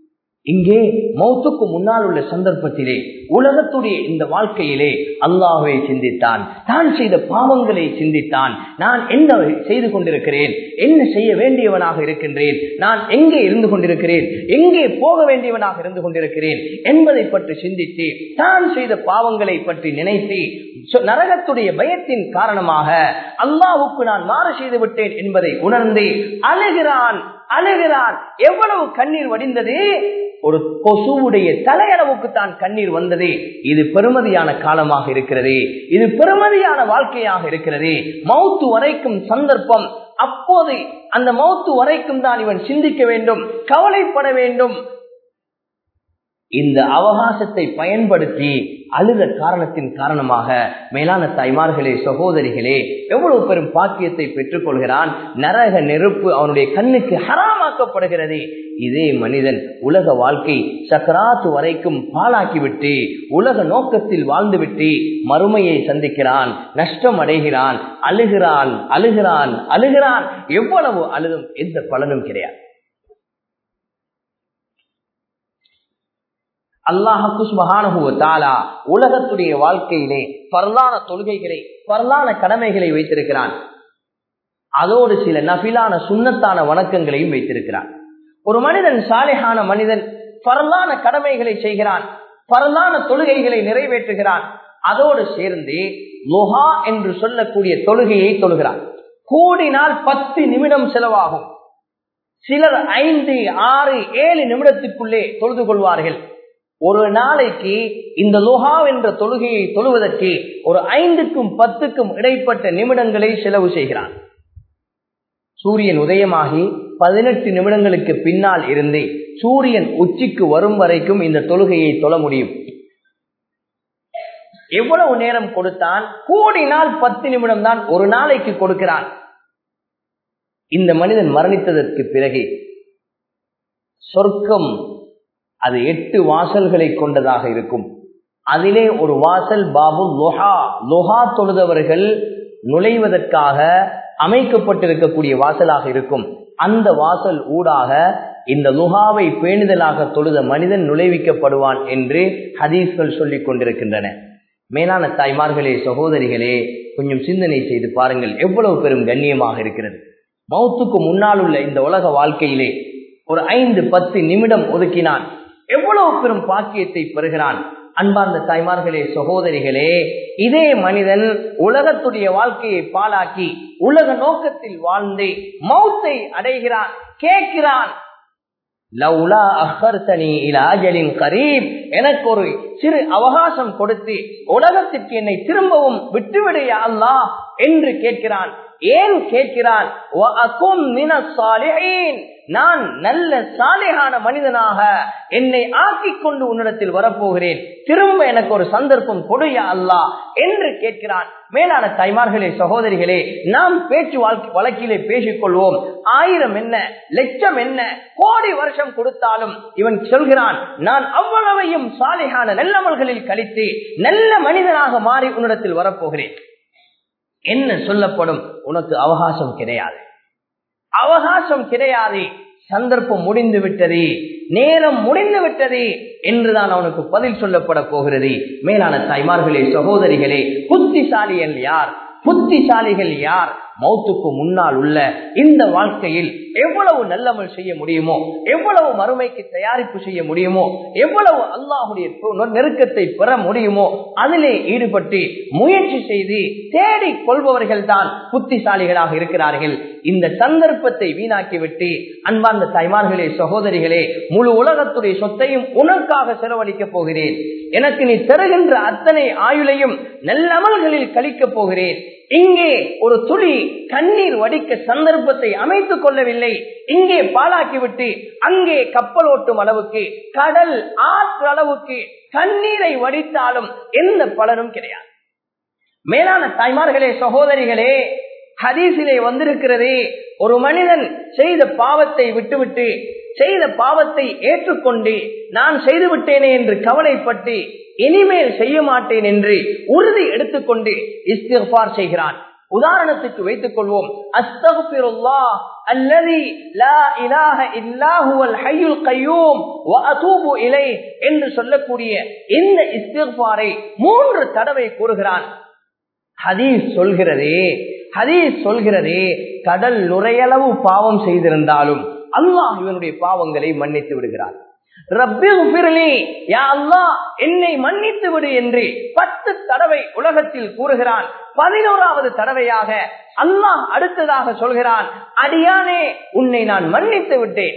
இங்கே மௌத்துக்கு முன்னால் உள்ள சந்தர்ப்பத்திலே உலகத்துடைய இந்த வாழ்க்கையிலே அல்லாஹுவை சிந்தித்தான் தான் செய்த பாவங்களை சிந்தித்தான் நான் என்ன செய்து கொண்டிருக்கிறேன் என்ன செய்ய வேண்டியவனாக இருக்கின்றேன் நான் எங்கே இருந்து கொண்டிருக்கிறேன் எங்கே போக வேண்டியவனாக இருந்து கொண்டிருக்கிறேன் என்பதை பற்றி சிந்தித்து தான் செய்த பாவங்களை பற்றி நினைத்து நரகத்துடைய பயத்தின் காரணமாக அல்லாஹுக்கு நான் மாறு செய்து விட்டேன் என்பதை உணர்ந்து அழுகிறான் அழுகிறான் எவ்வளவு கண்ணீர் வடிந்தது ஒரு கொசுவுடைய தலையளவுக்கு தான் கண்ணீர் வந்தது இது பெருமதியான காலமாக இருக்கிறது இது பெருமதியான வாழ்க்கையாக இருக்கிறது மௌத்து வரைக்கும் சந்தர்ப்பம் அப்போது அந்த மௌத்து வரைக்கும் தான் இவன் சிந்திக்க வேண்டும் கவலைப்பட வேண்டும் இந்த அவகாசத்தை பயன்படுத்தி அழுத காரணத்தின் காரணமாக மேலான தாய்மார்களே சகோதரிகளே எவ்வளவு பெரும் பாக்கியத்தை பெற்றுக் கொள்கிறான் நரக நெருப்பு அவனுடைய கண்ணுக்கு ஹராமாக்கப்படுகிறது இதே மனிதன் உலக வாழ்க்கை சக்கராத்து வரைக்கும் பாழாக்கிவிட்டு உலக நோக்கத்தில் வாழ்ந்துவிட்டு மறுமையை சந்திக்கிறான் நஷ்டம் அடைகிறான் அழுகிறான் அழுகிறான் அழுகிறான் எவ்வளவு அழுதும் எந்த பலனும் கிடையாது அல்லாஹு சுபகானுகுவத்தாலா உலகத்துடைய வாழ்க்கையிலே பரலான தொழுகைகளை பரலான கடமைகளை வைத்திருக்கிறான் அதோடு சில நபிலான சுண்ணத்தான வணக்கங்களையும் வைத்திருக்கிறான் ஒரு மனிதன் சாலையான மனிதன் பரலான கடமைகளை செய்கிறான் பரலான தொழுகைகளை நிறைவேற்றுகிறான் அதோடு சேர்ந்து லொஹா என்று சொல்லக்கூடிய தொழுகையை தொழுகிறான் கூடினால் பத்து நிமிடம் செலவாகும் சிலர் ஐந்து ஆறு ஏழு நிமிடத்துக்குள்ளே தொழுது கொள்வார்கள் ஒரு நாளைக்கு இந்த லோஹா என்ற தொழுகையை தொழுவதற்கு ஒரு ஐந்துக்கும் பத்துக்கும் இடைப்பட்ட நிமிடங்களை செலவு செய்கிறான் சூரியன் உதயமாகி பதினெட்டு நிமிடங்களுக்கு பின்னால் இருந்து சூரியன் உச்சிக்கு வரும் வரைக்கும் இந்த தொழுகையை தொழ முடியும் எவ்வளவு நேரம் கொடுத்தான் கூடினால் பத்து நிமிடம் தான் ஒரு நாளைக்கு கொடுக்கிறான் இந்த மனிதன் மரணித்ததற்கு பிறகு சொர்க்கம் அது எட்டு வாசல்களை கொண்டதாக இருக்கும் அதிலே ஒரு வாசல் பாபு லொஹா லொஹா தொழுதவர்கள் நுழைவதற்காக அமைக்கப்பட்டிருக்கக்கூடிய வாசலாக இருக்கும் அந்த வாசல் ஊடாக இந்த லுஹாவை பேணுதலாக தொழுத மனிதன் நுழைவிக்கப்படுவான் என்று ஹதீஸ்கள் சொல்லிக் கொண்டிருக்கின்றன மேலான தாய்மார்களே சகோதரிகளே கொஞ்சம் சிந்தனை செய்து பாருங்கள் எவ்வளவு பெரும் கண்ணியமாக இருக்கிறது மௌத்துக்கு முன்னால் உள்ள இந்த உலக வாழ்க்கையிலே ஒரு ஐந்து பத்து நிமிடம் ஒதுக்கினான் எவ்வளவு பெரும் பாக்கியத்தை பெறுகிறான் அன்பார்ந்த தாய்மார்களே சகோதரிகளே இதே மனிதன் உலகத்துடைய வாழ்க்கையை பாழாக்கி உலக நோக்கத்தில் வாழ்ந்து மௌத்தை அடைகிறான் கேட்கிறான் லவ்லா அஹர்தனி இலாஜலின் கரீப் எனக்கு ஒரு சிறு அவகாசம் கொடுத்து உலகத்திற்கு என்னை திரும்பவும் விட்டுவிடு அல்லாஹ் என்று கேட்கிறான் ஏன் கேட்கிறான் நான் நல்ல சாலையான மனிதனாக என்னை ஆக்கிக் கொண்டு உன்னிடத்தில் வரப்போகிறேன் திரும்ப எனக்கு ஒரு சந்தர்ப்பம் கொடுயா அல்லா என்று கேட்கிறான் மேலான தாய்மார்களே சகோதரிகளே நாம் பேச்சு வழக்கிலே பேசிக் கொள்வோம் ஆயிரம் என்ன லட்சம் என்ன கோடி வருஷம் கொடுத்தாலும் இவன் சொல்கிறான் நான் அவ்வளவையும் சாலையான நல்லமல்களில் கழித்து நல்ல மனிதனாக மாறி உன்னிடத்தில் வரப்போகிறேன் என்ன சொல்லப்படும் உனக்கு அவகாசம் கிடையாது அவகாசம் கிடையாது சந்தர்ப்பம் முடிந்து விட்டது நேரம் முடிந்து விட்டது என்றுதான் அவனுக்கு பதில் சொல்லப்பட போகிறது மேலான தாய்மார்களே சகோதரிகளே புத்திசாலிகள் யார் புத்திசாலிகள் யார் மௌத்துக்கு முன்னால் உள்ள இந்த வாழ்க்கையில் எவ்வளவு நல்லமல் செய்ய முடியுமோ எவ்வளவு மறுமைக்கு தயாரிப்பு செய்ய முடியுமோ எவ்வளவு அல்லாஹுடைய நெருக்கத்தை பெற முடியுமோ அதிலே ஈடுபட்டு முயற்சி செய்து தேடிக் கொள்பவர்கள் தான் புத்திசாலிகளாக இருக்கிறார்கள் இந்த சந்தர்ப்பத்தை வீணாக்கிவிட்டு அன்பார்ந்த தாய்மார்களே சகோதரிகளே முழு உலகத்துடைய சொத்தையும் உனக்காக செலவழிக்கப் போகிறேன் எனக்கு நீ தருகின்ற அத்தனை ஆயுளையும் நல்லமல்களில் கழிக்கப் போகிறேன் இங்கே ஒரு துளி கண்ணீர் வடிக்க சந்தர்ப்பத்தை அமைத்துக் கொள்ளவில்லை இங்கே பாலாக்கிவிட்டு அங்கே கப்பல் ஓட்டும் அளவுக்கு கடல் ஆற்று அளவுக்கு கண்ணீரை வடித்தாலும் எந்த பலனும் கிடையாது மேலான தாய்மார்களே சகோதரிகளே ஹதீசிலே வந்திருக்கிறதே ஒரு மனிதன் செய்த பாவத்தை விட்டுவிட்டு செய்த பாவத்தை ஏற்றுக்கொண்டு நான் செய்து விட்டேனே என்று கவலைப்பட்டு இனிமேல் செய்ய மாட்டேன் என்று உறுதி எடுத்துக்கொண்டு இஸ்திஃபார் செய்கிறான் உதாரணத்துக்கு வைத்துக் கொள்வோம் அஸ்தகுபிருல்லா அல்லதி லா இலாஹ இல்லா ஹுவல் ஹய்யுல் கய்யூம் வ அதூபு இலை என்று சொல்லக்கூடிய இந்த இஸ்திஃபாரை மூன்று தடவை கூறுகிறான் ஹதீஸ் சொல்கிறதே ஹதீஸ் சொல்கிறதே கடல் நுரையளவு பாவம் செய்திருந்தாலும் அல்லாஹ் இவனுடைய பாவங்களை மன்னித்து விடுகிறார் என்னை மன்னித்து விடு என்று பத்து தடவை உலகத்தில் கூறுகிறான் பதினோராவது தடவையாக அல்லாஹ் அடுத்ததாக சொல்கிறான் அடியானே உன்னை நான் மன்னித்து விட்டேன்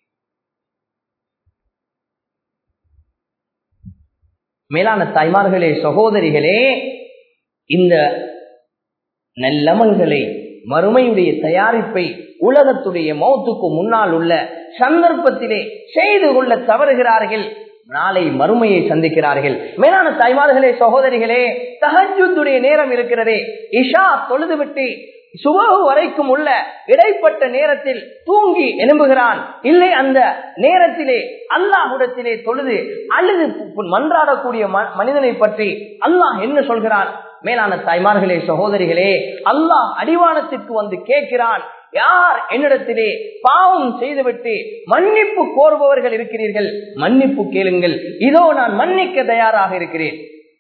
மேலான தாய்மார்களே சகோதரிகளே இந்த நல்லமல்களை மறுமையுடைய தயாரிப்பை உலகத்துடைய மௌத்துக்கு முன்னால் உள்ள சந்தர்ப்பத்திலே செய்து கொள்ள தவறுகிறார்கள் நாளை மறுமையை சந்திக்கிறார்கள் மேலான தாய்மார்களே சகோதரிகளே தகஜுடைய நேரம் இருக்கிறதே இஷா தொழுதுவிட்டு சுபகு வரைக்கும் உள்ள இடைப்பட்ட நேரத்தில் தூங்கி எழும்புகிறான் இல்லை அந்த நேரத்திலே அல்லாஹுடத்திலே தொழுது அழுது மன்றாடக்கூடிய மனிதனை பற்றி அல்லாஹ் என்ன சொல்கிறான் மேலான தாய்மார்களே சகோதரிகளே அல்லாஹ் அடிவானத்திற்கு வந்து கேட்கிறான் யார் என்னிடத்திலே பாவம் செய்துவிட்டு மன்னிப்பு கோருபவர்கள் இருக்கிறீர்கள் மன்னிப்பு கேளுங்கள் இதோ நான் மன்னிக்க தயாராக இருக்கிறேன்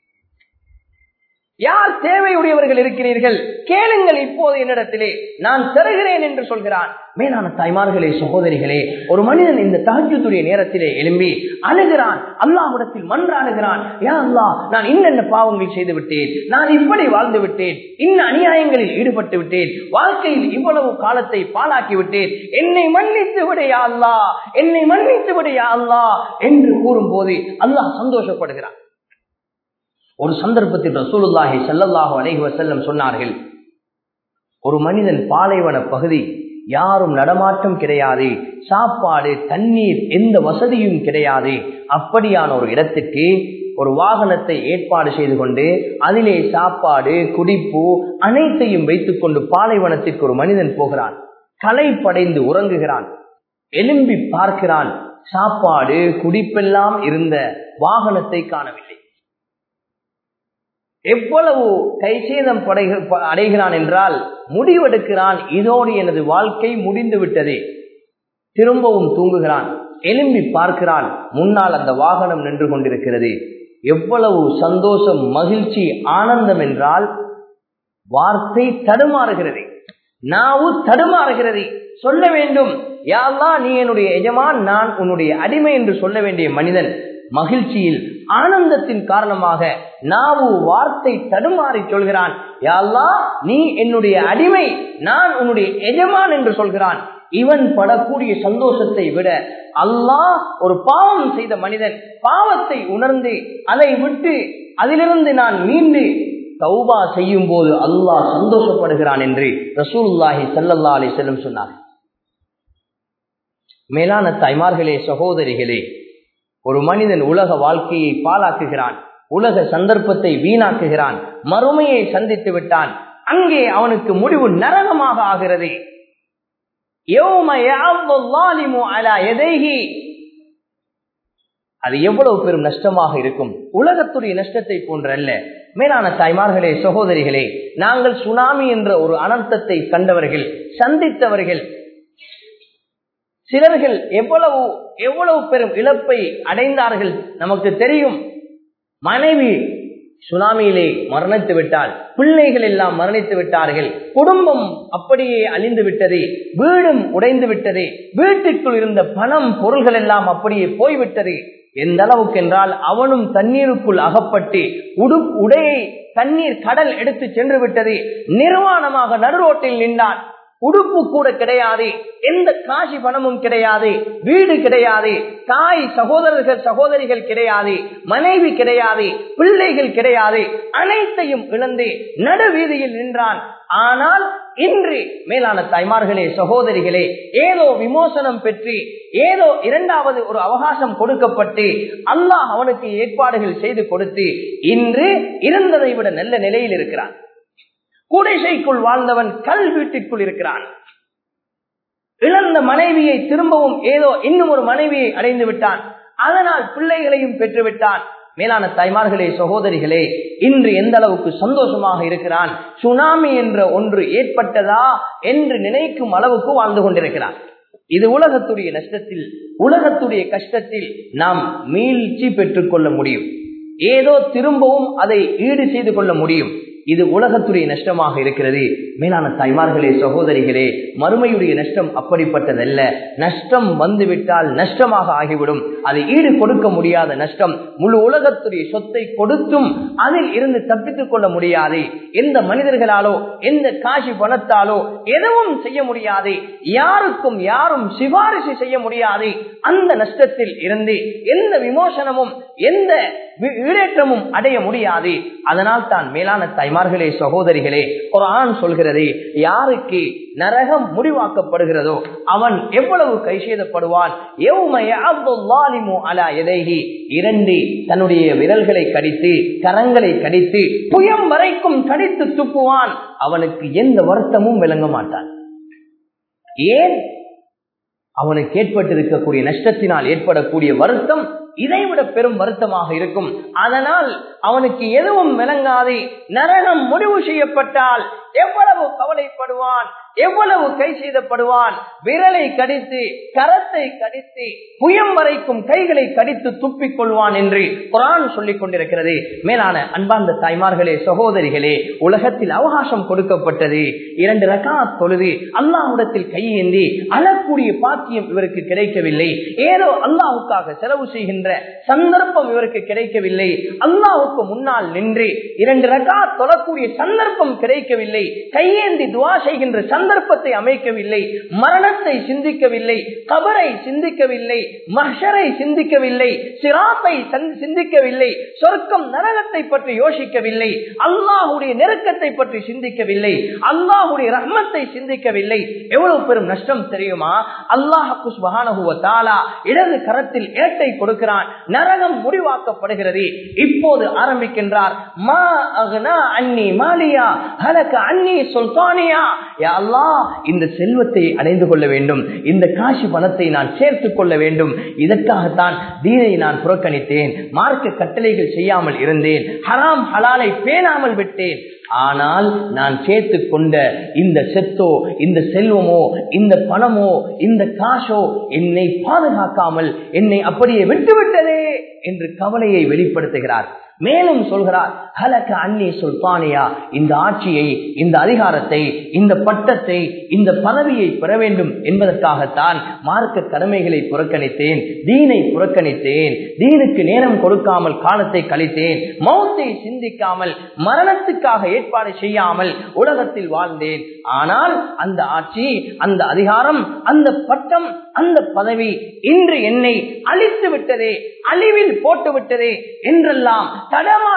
யார் தேவையுடையவர்கள் இருக்கிறீர்கள் கேளுங்கள் இப்போது என்னிடத்திலே நான் தருகிறேன் என்று சொல்கிறான் மேலான தாய்மார்களே சகோதரிகளே ஒரு மனிதன் இந்த தகஜத்துடைய நேரத்திலே எழும்பி அழுகிறான் அல்லாஹிடத்தில் மன்றாடுகிறான் யா அல்லா நான் இன்னென்ன பாவங்கள் செய்து விட்டேன் நான் இப்படி வாழ்ந்து விட்டேன் இன்ன அநியாயங்களில் ஈடுபட்டு விட்டேன் வாழ்க்கையில் இவ்வளவு காலத்தை பாலாக்கி விட்டேன் என்னை மன்னித்து விடையா அல்லா என்னை மன்னித்து விடையா அல்லா என்று கூறும் போது அல்லாஹ் சந்தோஷப்படுகிறான் ஒரு சந்தர்ப்பத்தில் ரசூலுல்லாஹி சல்லல்லாஹு அலைஹி வசல்லம் சொன்னார்கள் ஒரு மனிதன் பாலைவன பகுதி யாரும் நடமாட்டம் கிடையாது சாப்பாடு தண்ணீர் எந்த வசதியும் கிடையாது அப்படியான ஒரு இடத்திற்கு ஒரு வாகனத்தை ஏற்பாடு செய்து கொண்டு அதிலே சாப்பாடு குடிப்பு அனைத்தையும் வைத்துக் கொண்டு பாலைவனத்திற்கு ஒரு மனிதன் போகிறான் களை படைந்து உறங்குகிறான் எலும்பி பார்க்கிறான் சாப்பாடு குடிப்பெல்லாம் இருந்த வாகனத்தை காணவில்லை எவ்வளவு கைசேதம் படை அடைகிறான் என்றால் முடிவெடுக்கிறான் இதோடு எனது வாழ்க்கை முடிந்து விட்டதே திரும்பவும் தூங்குகிறான் எலும்பி பார்க்கிறான் முன்னால் அந்த வாகனம் நின்று கொண்டிருக்கிறது எவ்வளவு சந்தோஷம் மகிழ்ச்சி ஆனந்தம் என்றால் வார்த்தை தடுமாறுகிறது நாவு தடுமாறுகிறது சொல்ல வேண்டும் யாழ்லா நீ என்னுடைய எஜமான் நான் உன்னுடைய அடிமை என்று சொல்ல வேண்டிய மனிதன் மகிழ்ச்சியில் ஆனந்தத்தின் காரணமாக நாவு வார்த்தை தடுமாறி சொல்கிறான் யாழ்லா நீ என்னுடைய அடிமை நான் உன்னுடைய எஜமான் என்று சொல்கிறான் இவன் படக்கூடிய சந்தோஷத்தை விட அல்லாஹ் ஒரு பாவம் செய்த மனிதன் பாவத்தை உணர்ந்து அதை விட்டு அதிலிருந்து நான் மீண்டு தௌபா செய்யும் போது அல்லாஹ் சந்தோஷப்படுகிறான் என்று ரசூலுல்லாஹி சல்லல்லா அலி செல்லம் சொன்னார் மேலான தாய்மார்களே சகோதரிகளே ஒரு மனிதன் உலக வாழ்க்கையை பாலாக்குகிறான் உலக சந்தர்ப்பத்தை வீணாக்குகிறான் மறுமையை சந்தித்து விட்டான் அங்கே அவனுக்கு முடிவு நரகமாக ஆகிறது அது எவ்வளவு பெரும் நஷ்டமாக இருக்கும் உலகத்துடைய நஷ்டத்தை போன்றல்ல மேலான தாய்மார்களே சகோதரிகளே நாங்கள் சுனாமி என்ற ஒரு அனர்த்தத்தை கண்டவர்கள் சந்தித்தவர்கள் சிலர்கள் எவ்வளவு எவ்வளவு பெரும் இழப்பை அடைந்தார்கள் நமக்கு தெரியும் மனைவி சுனாமியிலே மரணித்து விட்டால் பிள்ளைகள் எல்லாம் மரணித்து விட்டார்கள் குடும்பம் அப்படியே அழிந்து விட்டது வீடும் உடைந்து விட்டது வீட்டுக்குள் இருந்த பணம் பொருள்கள் எல்லாம் அப்படியே போய்விட்டது எந்த அளவுக்கு என்றால் அவனும் தண்ணீருக்குள் அகப்பட்டு உடு உடையை தண்ணீர் கடல் எடுத்து சென்று விட்டது நிர்வாணமாக நடுரோட்டில் நின்றான் உடுப்பு கூட கிடையாது எந்த காசி பணமும் கிடையாது வீடு கிடையாது தாய் சகோதரர்கள் சகோதரிகள் கிடையாது மனைவி கிடையாது பிள்ளைகள் கிடையாது அனைத்தையும் இழந்து நடுவீதியில் நின்றான் ஆனால் இன்று மேலான தாய்மார்களே சகோதரிகளே ஏதோ விமோசனம் பெற்று ஏதோ இரண்டாவது ஒரு அவகாசம் கொடுக்கப்பட்டு அல்லாஹ் அவனுக்கு ஏற்பாடுகள் செய்து கொடுத்து இன்று இருந்ததை விட நல்ல நிலையில் இருக்கிறான் குடிசைக்குள் வாழ்ந்தவன் கல் வீட்டிற்குள் இருக்கிறான் இழந்த மனைவியை திரும்பவும் ஏதோ இன்னும் ஒரு மனைவியை அடைந்து விட்டான் அதனால் பிள்ளைகளையும் பெற்றுவிட்டான் மேலான தாய்மார்களே சகோதரிகளே இன்று எந்த அளவுக்கு சந்தோஷமாக இருக்கிறான் சுனாமி என்ற ஒன்று ஏற்பட்டதா என்று நினைக்கும் அளவுக்கு வாழ்ந்து கொண்டிருக்கிறான் இது உலகத்துடைய நஷ்டத்தில் உலகத்துடைய கஷ்டத்தில் நாம் மீழ்ச்சி பெற்றுக் கொள்ள முடியும் ஏதோ திரும்பவும் அதை ஈடு செய்து கொள்ள முடியும் இது உலகத்துடைய நஷ்டமாக இருக்கிறது மேலான தாய்மார்களே சகோதரிகளே மறுமையுடைய நஷ்டம் அப்படிப்பட்டதல்ல நஷ்டம் வந்துவிட்டால் நஷ்டமாக ஆகிவிடும் அதை ஈடு கொடுக்க முடியாத நஷ்டம் முழு உலகத்துடைய சொத்தை கொடுத்தும் அதில் இருந்து தப்பித்துக் கொள்ள முடியாது எந்த மனிதர்களாலோ எந்த காசி பணத்தாலோ எதுவும் செய்ய முடியாது யாருக்கும் யாரும் சிபாரிசு செய்ய முடியாது அந்த நஷ்டத்தில் இருந்து எந்த விமோசனமும் எந்த ஈடேற்றமும் அடைய முடியாது அதனால் தான் மேலான தாய்மார்களே சகோதரிகளே ஒரு ஆண் சொல்கிறது யாருக்கு நரகம் முடிவாக்கப்படுகிறதோ அவன் எவ்வளவு கை செய்தப்படுவான் இரண்டு தன்னுடைய விரல்களை கடித்து கரங்களை கடித்து புயம் வரைக்கும் கடித்து துப்புவான் அவனுக்கு எந்த வருத்தமும் விளங்க மாட்டான் ஏன் அவனுக்கு ஏற்பட்டிருக்கக்கூடிய நஷ்டத்தினால் ஏற்படக்கூடிய வருத்தம் இதைவிட பெரும் வருத்தமாக இருக்கும் அதனால் அவனுக்கு எதுவும் விளங்காது நரகம் முடிவு செய்யப்பட்டால் எவ்வளவு கவலைப்படுவான் எவ்வளவு கை செய்தப்படுவான் விரலை கடித்து கரத்தை கடித்து புயம் வரைக்கும் கைகளை கடித்து துப்பிக் கொள்வான் என்று குரான் சொல்லிக் கொண்டிருக்கிறது மேலான அன்பார்ந்த தாய்மார்களே சகோதரிகளே உலகத்தில் அவகாசம் கொடுக்கப்பட்டது இரண்டு ரகா தொழுது அல்லாஹுடத்தில் கையேந்தி அழக்கூடிய பாக்கியம் இவருக்கு கிடைக்கவில்லை ஏதோ அல்லாஹுக்காக செலவு செய்கின்ற சந்தர்ப்பம் இவருக்கு கிடைக்கவில்லை அல்லாஹுக்கு முன்னால் நின்று இரண்டு ரகா தொழக்கூடிய சந்தர்ப்பம் கிடைக்கவில்லை கையேந்தி துவா செய்கின்ற சந்தர்ப்பத்தை அமைக்கவில்லை மரணத்தை சிந்திக்கவில்லை கபரை சிந்திக்கவில்லை மஷரை சிந்திக்கவில்லை சிராத்தை சிந்திக்கவில்லை சொர்க்கம் நரகத்தை பற்றி யோசிக்கவில்லை அல்லாஹுடைய நெருக்கத்தை பற்றி சிந்திக்கவில்லை அல்லாஹுடைய ரஹ்மத்தை சிந்திக்கவில்லை எவ்வளவு பெரும் நஷ்டம் தெரியுமா அல்லாஹு தாலா இடது கரத்தில் ஏட்டை கொடுக்கிறான் நரகம் முடிவாக்கப்படுகிறது இப்போது ஆரம்பிக்கின்றார் மா அக்னா அன்னி மாலியா ஹலக அன்னி சுல்தானியா யா அல்லாஹ் இந்த செல்வத்தை அடைந்து கொள்ள வேண்டும் இந்த காசு பணத்தை நான் சேர்த்துக் கொள்ள வேண்டும் இதற்காகத்தான் தீனை நான் புறக்கணித்தேன் மார்க்க கட்டளைகள் செய்யாமல் இருந்தேன் ஹராம் ஹலாலை பேணாமல் விட்டேன் ஆனால் நான் சேர்த்து கொண்ட இந்த செத்தோ இந்த செல்வமோ இந்த பணமோ இந்த காசோ என்னை பாதுகாக்காமல் என்னை அப்படியே விட்டுவிட்டதே என்று கவலையை வெளிப்படுத்துகிறார் மேலும் சொல்கிறார் ஹலக்க அன்னி சுல்தானியா இந்த ஆட்சியை இந்த அதிகாரத்தை இந்த பட்டத்தை இந்த பதவியை பெற வேண்டும் என்பதற்காகத்தான் மார்க்க கடமைகளை புறக்கணித்தேன் தீனை புறக்கணித்தேன் தீனுக்கு நேரம் கொடுக்காமல் காலத்தை கழித்தேன் மௌத்தை சிந்திக்காமல் மரணத்துக்காக ஏற்பாடு செய்யாமல் உலகத்தில் வாழ்ந்தேன் ஆனால் அந்த ஆட்சி அந்த அதிகாரம் அந்த பட்டம் அந்த பதவி இன்று என்னை அழித்து விட்டதே அழிவில் போட்டு விட்டதே என்றெல்லாம் தடமாறி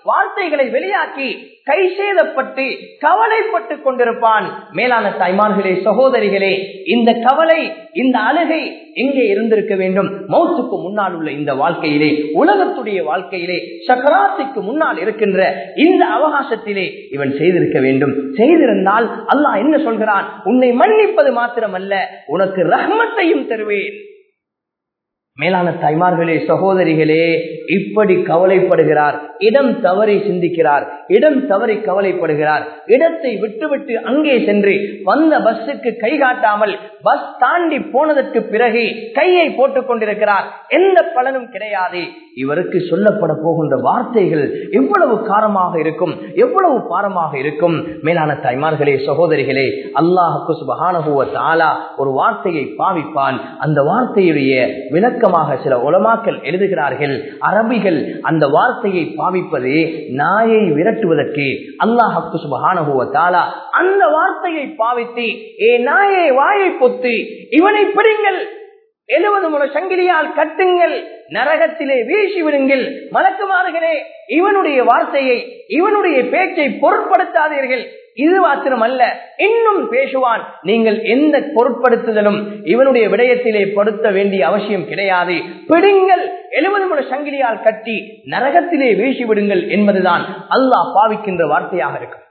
வார்த்தைகளை வெளியாக்கி கை சேதப்பட்டு கவலைப்பட்டு கொண்டிருப்பான் மேலான தாய்மார்களே சகோதரிகளே இந்த கவலை இந்த அழுகை எங்கே இருந்திருக்க வேண்டும் மௌத்துக்கு முன்னால் உள்ள இந்த வாழ்க்கையிலே உலகத்துடைய வாழ்க்கையிலே சக்கராத்துக்கு முன்னால் இருக்கின்ற இந்த அவகாசத்திலே இவன் செய்திருக்க வேண்டும் செய்திருந்தால் அல்லாஹ் என்ன சொல்கிறான் உன்னை மன்னிப்பது மாத்திரமல்ல உனக்கு ரஹ்மத்தையும் தருவேன் மேலான தாய்மார்களே சகோதரிகளே இப்படி கவலைப்படுகிறார் இடம் தவறி சிந்திக்கிறார் இடம் தவறி கவலைப்படுகிறார் இடத்தை விட்டுவிட்டு அங்கே சென்று வந்த பஸ்ஸுக்கு கை காட்டாமல் பஸ் தாண்டி போனதற்கு பிறகு கையை போட்டுக் கொண்டிருக்கிறார் எந்த பலனும் கிடையாது இவருக்கு சொல்லப்பட போகின்ற வார்த்தைகள் எவ்வளவு காரமாக இருக்கும் எவ்வளவு பாரமாக இருக்கும் மேலான தாய்மார்களே சகோதரிகளே அல்லாஹுக்கு சுபகானகுவ தாலா ஒரு வார்த்தையை பாவிப்பான் அந்த வார்த்தையுடைய விளக்கமாக சில உலமாக்கள் எழுதுகிறார்கள் அரபிகள் அந்த வார்த்தையை பாவிப்பது நாயை விரட்டுவதற்கு அல்லாஹுக்கு சுபகானகுவ தாலா அந்த வார்த்தையை பாவித்து ஏ நாயை வாயை பொத்து இவனை பிடிங்கள் எழுபது முறை சங்கிலியால் கட்டுங்கள் நரகத்திலே வீசி விடுங்கள் மலக்குமாறுகளே இவனுடைய வார்த்தையை இவனுடைய பேச்சை பொருட்படுத்தாதீர்கள் இது மாத்திரம் அல்ல இன்னும் பேசுவான் நீங்கள் எந்த பொருட்படுத்துதலும் இவனுடைய விடயத்திலே படுத்த வேண்டிய அவசியம் கிடையாது பிடுங்கள் எழுபது முறை சங்கிலியால் கட்டி நரகத்திலே வீசி விடுங்கள் என்பதுதான் அல்லாஹ் பாவிக்கின்ற வார்த்தையாக இருக்கும்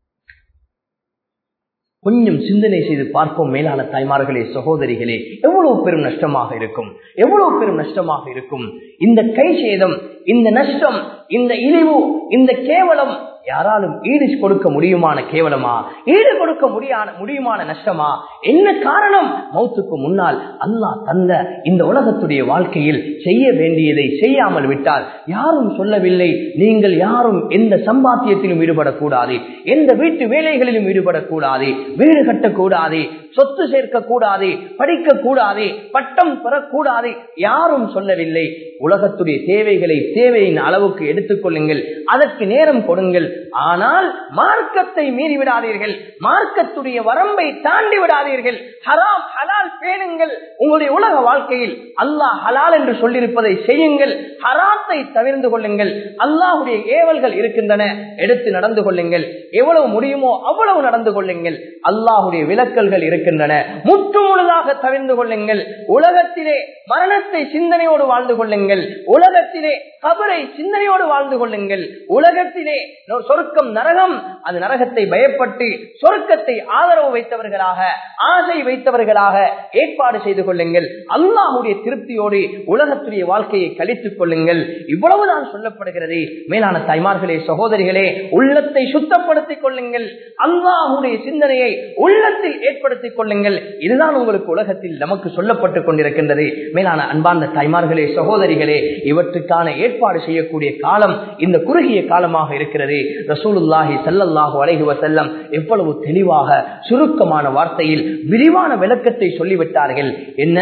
கொஞ்சம் சிந்தனை செய்து பார்ப்போம் மேலான தாய்மார்களே சகோதரிகளே எவ்வளவு பெரும் நஷ்டமாக இருக்கும் எவ்வளவு பெரும் நஷ்டமாக இருக்கும் இந்த கை சேதம் இந்த நஷ்டம் இந்த இழிவு இந்த கேவலம் யாராலும் ஈடு கொடுக்க முடியுமான கேவலமா ஈடு கொடுக்க முடியான முடியுமான நஷ்டமா என்ன காரணம் மௌத்துக்கு முன்னால் அல்லாஹ் தந்த இந்த உலகத்துடைய வாழ்க்கையில் செய்ய வேண்டியதை செய்யாமல் விட்டால் யாரும் சொல்லவில்லை நீங்கள் யாரும் எந்த சம்பாத்தியத்திலும் ஈடுபடக்கூடாது எந்த வீட்டு வேலைகளிலும் ஈடுபடக்கூடாது வீடு கட்டக்கூடாது சொத்து சேர்க்க கூடாது படிக்க கூடாது பட்டம் பெறக்கூடாது யாரும் சொல்லவில்லை உலகத்துடைய தேவைகளை தேவையின் அளவுக்கு எடுத்துக் கொள்ளுங்கள் அதற்கு நேரம் கொடுங்கள் ஆனால் மார்க்கத்தை மீறி விடாதீர்கள் மார்க்கத்துடைய வரம்பை தாண்டி விடாதீர்கள் ஹராம் ஹலால் பேணுங்கள் உங்களுடைய உலக வாழ்க்கையில் அல்லாஹ் ஹலால் என்று சொல்லியிருப்பதை செய்யுங்கள் ஹராத்தை தவிர்ந்து கொள்ளுங்கள் அல்லாஹுடைய ஏவல்கள் இருக்கின்றன எடுத்து நடந்து கொள்ளுங்கள் எவ்வளவு முடியுமோ அவ்வளவு நடந்து கொள்ளுங்கள் அல்லாஹுடைய விலக்கல்கள் இருக்கின்றன முற்று முழுதாக தவிர்ந்து கொள்ளுங்கள் உலகத்திலே மரணத்தை சிந்தனையோடு வாழ்ந்து கொள்ளுங்கள் உலகத்திலே கபரை சிந்தனையோடு வாழ்ந்து கொள்ளுங்கள் உலகத்திலே சொர்க்கம் நரகம் அந்த நரகத்தை பயப்பட்டு சொர்க்கத்தை ஆதரவு வைத்தவர்களாக ஆசை வைத்தவர்களாக ஏற்பாடு செய்து கொள்ளுங்கள் அல்லாஹுடைய திருப்தியோடு உலகத்துடைய வாழ்க்கையை கழித்துக் கொள்ளுங்கள் இவ்வளவுதான் சொல்லப்படுகிறது மேலான தாய்மார்களே சகோதரிகளே உள்ளத்தை சுத்தப்படுத்திக் கொள்ளுங்கள் அல்லாஹுடைய சிந்தனையை உள்ளத்தில் ஏற்படுத்திக் கொள்ளுங்கள் இதுதான் உங்களுக்கு உலகத்தில் நமக்கு சொல்லப்பட்டுக் கொண்டிருக்கின்றது மேலான அன்பார்ந்த தாய்மார்களே சகோதரிகளே இவற்றுக்கான ஏற்பாடு செய்யக்கூடிய காலம் இந்த குறுகிய காலமாக இருக்கிறது ரசூலுல்லாஹி சல்லல்லாஹு அலைஹி வசல்லம் எவ்வளவு தெளிவாக சுருக்கமான வார்த்தையில் விரிவான விளக்கத்தை சொல்லிவிட்டார்கள் என்ன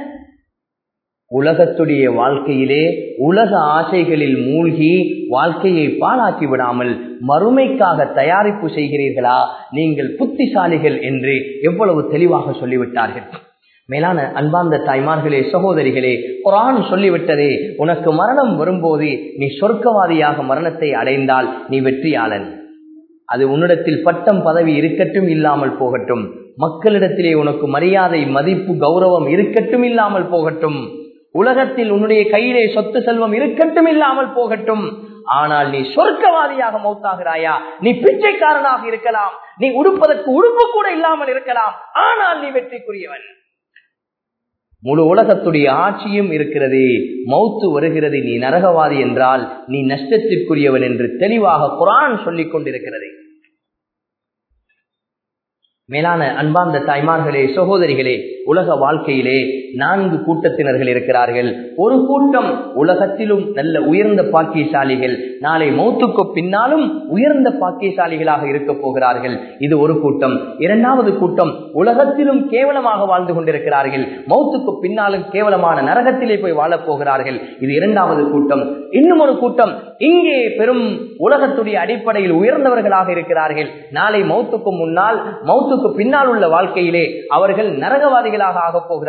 உலகத்துடைய வாழ்க்கையிலே உலக ஆசைகளில் மூழ்கி வாழ்க்கையை பாழாக்கி விடாமல் மறுமைக்காக தயாரிப்பு செய்கிறீர்களா நீங்கள் புத்திசாலிகள் என்று எவ்வளவு தெளிவாக சொல்லிவிட்டார்கள் மேலான அன்பார்ந்த தாய்மார்களே சகோதரிகளே குரான் சொல்லிவிட்டதே உனக்கு மரணம் வரும்போது நீ சொர்க்கவாதியாக மரணத்தை அடைந்தால் நீ வெற்றியாளன் அது உன்னிடத்தில் பட்டம் பதவி இருக்கட்டும் இல்லாமல் போகட்டும் மக்களிடத்திலே உனக்கு மரியாதை மதிப்பு கௌரவம் இருக்கட்டும் இல்லாமல் போகட்டும் உலகத்தில் உன்னுடைய கையிலே சொத்து செல்வம் இருக்கட்டும் இல்லாமல் போகட்டும் ஆனால் நீ சொர்க்கவாதியாக மௌத்தாகிறாயா நீ பிச்சைக்காரனாக இருக்கலாம் நீ உடுப்பதற்கு உடுப்பு கூட இல்லாமல் இருக்கலாம் ஆனால் நீ வெற்றிக்குரியவன் முழு உலகத்துடைய ஆட்சியும் இருக்கிறது மௌத்து வருகிறது நீ நரகவாதி என்றால் நீ நஷ்டத்திற்குரியவன் என்று தெளிவாக குரான் சொல்லிக் கொண்டிருக்கிறது மேலான அன்பார்ந்த தாய்மார்களே சகோதரிகளே உலக வாழ்க்கையிலே நான்கு கூட்டத்தினர்கள் இருக்கிறார்கள் ஒரு கூட்டம் உலகத்திலும் நல்ல உயர்ந்த பாக்கியசாலிகள் நாளை மௌத்துக்கு பின்னாலும் உயர்ந்த பாக்கியசாலிகளாக இருக்க போகிறார்கள் இது ஒரு கூட்டம் இரண்டாவது கூட்டம் உலகத்திலும் கேவலமாக வாழ்ந்து கொண்டிருக்கிறார்கள் மௌத்துக்கு பின்னாலும் கேவலமான நரகத்திலே போய் வாழப் போகிறார்கள் இது இரண்டாவது கூட்டம் இன்னும் ஒரு கூட்டம் இங்கே பெரும் உலகத்துடைய அடிப்படையில் உயர்ந்தவர்களாக இருக்கிறார்கள் நாளை மௌத்துக்கு முன்னால் மௌத்துக்கு பின்னால் உள்ள வாழ்க்கையிலே அவர்கள் நரகவாதிகளாக ஆகப் போகிறார்கள்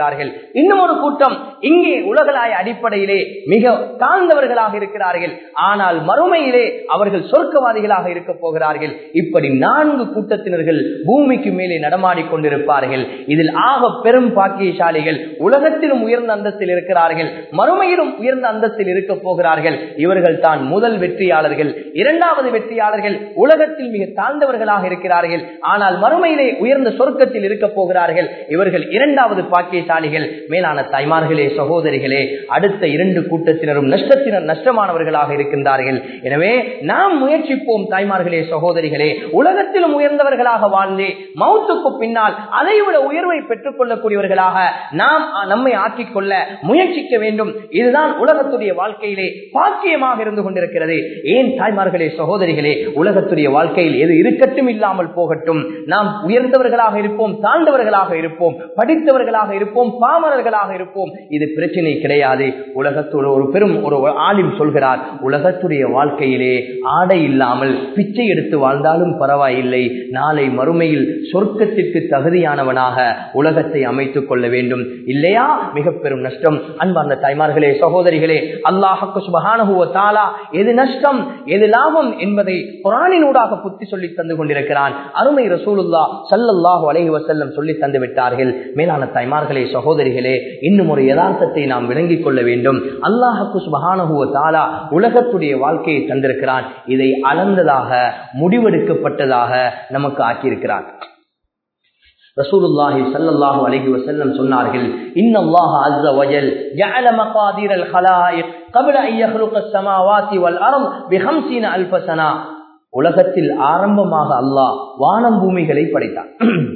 இன்னும் ஒரு கூட்டம் இங்கே உலகளாய அடிப்படையிலே மிக தாழ்ந்தவர்களாக இருக்கிறார்கள் ஆனால் மறுமையிலே அவர்கள் சொர்க்கவாதிகளாக இருக்க போகிறார்கள் இப்படி நான்கு கூட்டத்தினர்கள் பூமிக்கு மேலே நடமாடிக் கொண்டிருப்பார்கள் இதில் ஆக பெரும் பாக்கியசாலிகள் உலகத்திலும் உயர்ந்த அந்தஸ்தில் இருக்கிறார்கள் மறுமையிலும் உயர்ந்த அந்தஸ்தில் இருக்க போகிறார்கள் இவர்கள் தான் முதல் வெற்றியாளர்கள் இரண்டாவது வெற்றியாளர்கள் உலகத்தில் மிக தாழ்ந்தவர்களாக இருக்கிறார்கள் ஆனால் மறுமையிலே உயர்ந்த சொர்க்கத்தில் இருக்க போகிறார்கள் இவர்கள் இரண்டாவது பாக்கியசாலிகள் மேலான தாய்மார்களே சகோதரிகளே அடுத்த இரண்டு கூட்டத்தினரும் நஷ்டத்தினர் நஷ்டமானவர்களாக இருக்கின்றார்கள் எனவே நாம் முயற்சிப்போம் தாய்மார்களே சகோதரிகளே உலகத்திலும் உயர்ந்தவர்களாக வாழ்ந்தே மௌத்துக்கு பின்னால் அதைவிட உயர்வை பெற்றுக் கொள்ளக்கூடியவர்களாக நாம் நம்மை ஆக்கிக் கொள்ள முயற்சிக்க வேண்டும் இதுதான் உலகத்துடைய வாழ்க்கையிலே பாக்கியமாக இருந்து கொண்டிருக்கிறது ஏன் தாய்மார்களே சகோதரிகளே உலகத்துடைய வாழ்க்கையில் எது இருக்கட்டும் இல்லாமல் போகட்டும் நாம் உயர்ந்தவர்களாக இருப்போம் தாழ்ந்தவர்களாக இருப்போம் படித்தவர்களாக இருப்போம் பாமரர்களாக இருப்போம் இது பிரச்சனை கிடையாது உலகத்தோடு ஒரு பெரும் ஒரு ஆலிம் சொல்கிறார் உலகத்துடைய வாழ்க்கையிலே ஆடை இல்லாமல் பிச்சை எடுத்து வாழ்ந்தாலும் பரவாயில்லை நாளை மறுமையில் சொர்க்கத்திற்கு தகுதியானவனாக உலகத்தை அமைத்துக் கொள்ள வேண்டும் இல்லையா மிக பெரும் நஷ்டம் அன்பார்ந்த தாய்மார்களே சகோதரிகளே அல்லாஹக்கு சுபகானுவ தாலா எது நஷ்டம் எது லாபம் என்பதை குரானினூடாக புத்தி சொல்லி தந்து கொண்டிருக்கிறான் அருமை ரசூலுல்லா சல்லல்லாஹு அலைஹி வசல்லம் சொல்லி தந்து விட்டார்கள் மேலான தாய்மார்களே சகோதரிகளே இன்னும் ஒரு யதார்த்தத்தை நாம் விளங்கிக் கொள்ள வேண்டும் அல்லாஹக்கு சுபகானுவ தாலா உலகத்துடைய வாழ்க்கையை தந்திருக்கிறான் இதை அளந்ததாக முடிவெடுக்கப்பட்டதாக நமக்கு ஆக்கியிருக்கிறான் ரசூலுல்லாஹி ஸல்லல்லாஹு அலைஹி வஸல்லம் சொன்னார்கள் இன்னல்லாஹ அஸ்ஸ வஜல் ஜஅல மகாதீரல் ஹலாயிக் قبل ان يخلق السماوات والارض ب50 الف سنه உலகத்தில் ஆரம்பமாக அல்லாஹ் வானம் பூமிகளை படைத்தான்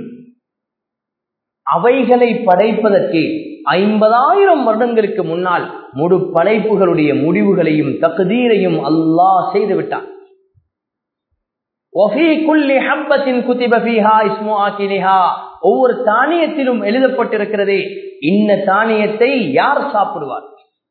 அவைகளை படைப்பதற்கு ஐம்பதாயிரம் வருடங்களுக்கு முன்னால் முழு படைப்புகளுடைய முடிவுகளையும் தகுதீரையும் அல்லாஹ் செய்து விட்டான் ஒவ்வொரு தானியத்திலும் எழுதப்பட்டிருக்கிறது இன்ன தானியத்தை யார் சாப்பிடுவார்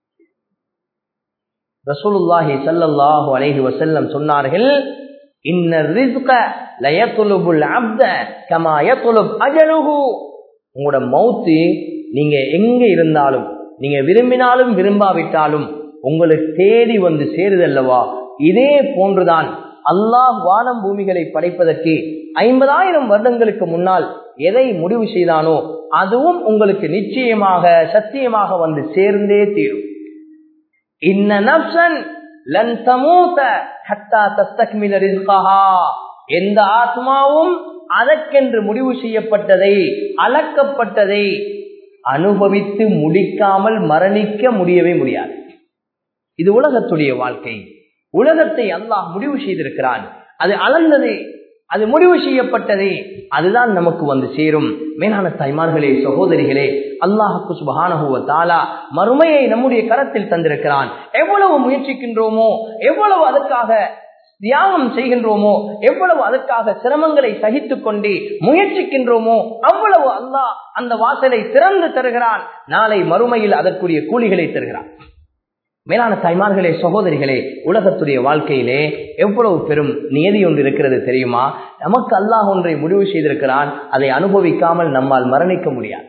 ரசூலுல்லாஹி சல்லல்லாஹு அலைஹி வஸல்லம் சொன்னார்கள் இன்ன ரிஸ்க லயத்துலுபுல் அப்த கமா யத்துலுப் அஜலுஹு உங்களோட மௌத்து நீங்க எங்க இருந்தாலும் நீங்க விரும்பினாலும் விரும்பாவிட்டாலும் உங்களுக்கு தேடி வந்து சேருதல்லவா இதே போன்றுதான் அல்லாஹ் வானம் பூமிகளை படைப்பதற்கு ஐம்பதாயிரம் வருடங்களுக்கு முன்னால் எதை முடிவு செய்தானோ அதுவும் உங்களுக்கு நிச்சயமாக சத்தியமாக வந்து சேர்ந்தே தீரும் இன்ன நப்சன் லன் தமூத ஹத்தா தஸ்தக்மில ரிஸ்கஹா எந்த ஆத்மாவும் அதற்கென்று முடிவு செய்யப்பட்டதை அளக்கப்பட்டதை அனுபவித்து முடிக்காமல் மரணிக்க முடியவே முடியாது இது உலகத்துடைய வாழ்க்கை உலகத்தை அல்லாஹ் முடிவு செய்திருக்கிறான் அது அளந்தது அது முடிவு செய்யப்பட்டதே அதுதான் நமக்கு வந்து சேரும் மேலான தாய்மார்களே சகோதரிகளே அல்லாஹுக்கு சுபகானகுவ தாலா மறுமையை நம்முடைய கரத்தில் தந்திருக்கிறான் எவ்வளவு முயற்சிக்கின்றோமோ எவ்வளவு அதற்காக தியாகம் செய்கின்றோமோ எவ்வளவு அதற்காக சிரமங்களை சகித்துக் கொண்டு முயற்சிக்கின்றோமோ அவ்வளவு அல்லாஹ் அந்த வாசலை திறந்து தருகிறான் நாளை மறுமையில் அதற்குரிய கூலிகளை தருகிறான் மேலான தாய்மார்களே சகோதரிகளே உலகத்துடைய வாழ்க்கையிலே எவ்வளவு பெரும் நியதி ஒன்று இருக்கிறது தெரியுமா நமக்கு அல்லாஹ் ஒன்றை முடிவு செய்திருக்கிறான் அதை அனுபவிக்காமல் நம்மால் மரணிக்க முடியாது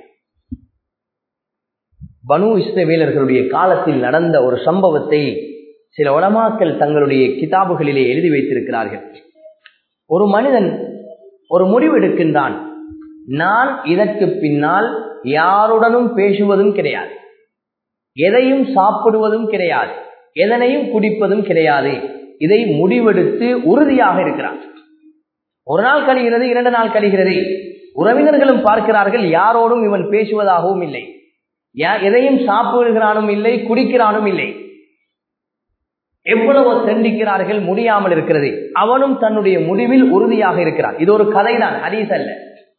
பனு இஸ்ரவேலர்களுடைய காலத்தில் நடந்த ஒரு சம்பவத்தை சில உலமாக்கள் தங்களுடைய கிதாபுகளிலே எழுதி வைத்திருக்கிறார்கள் ஒரு மனிதன் ஒரு முடிவு எடுக்கின்றான் நான் இதற்கு பின்னால் யாருடனும் பேசுவதும் கிடையாது எதையும் சாப்பிடுவதும் கிடையாது எதனையும் குடிப்பதும் கிடையாது இதை முடிவெடுத்து உறுதியாக இருக்கிறார் ஒரு நாள் கழிகிறது இரண்டு நாள் கழிகிறது உறவினர்களும் பார்க்கிறார்கள் யாரோடும் இவன் பேசுவதாகவும் இல்லை எதையும் சாப்பிடுகிறானும் இல்லை குடிக்கிறானும் இல்லை எவ்வளவு தண்டிக்கிறார்கள் முடியாமல் இருக்கிறது அவனும் தன்னுடைய முடிவில் உறுதியாக இருக்கிறான் இது ஒரு கதைதான் ஹரீஸ் அல்ல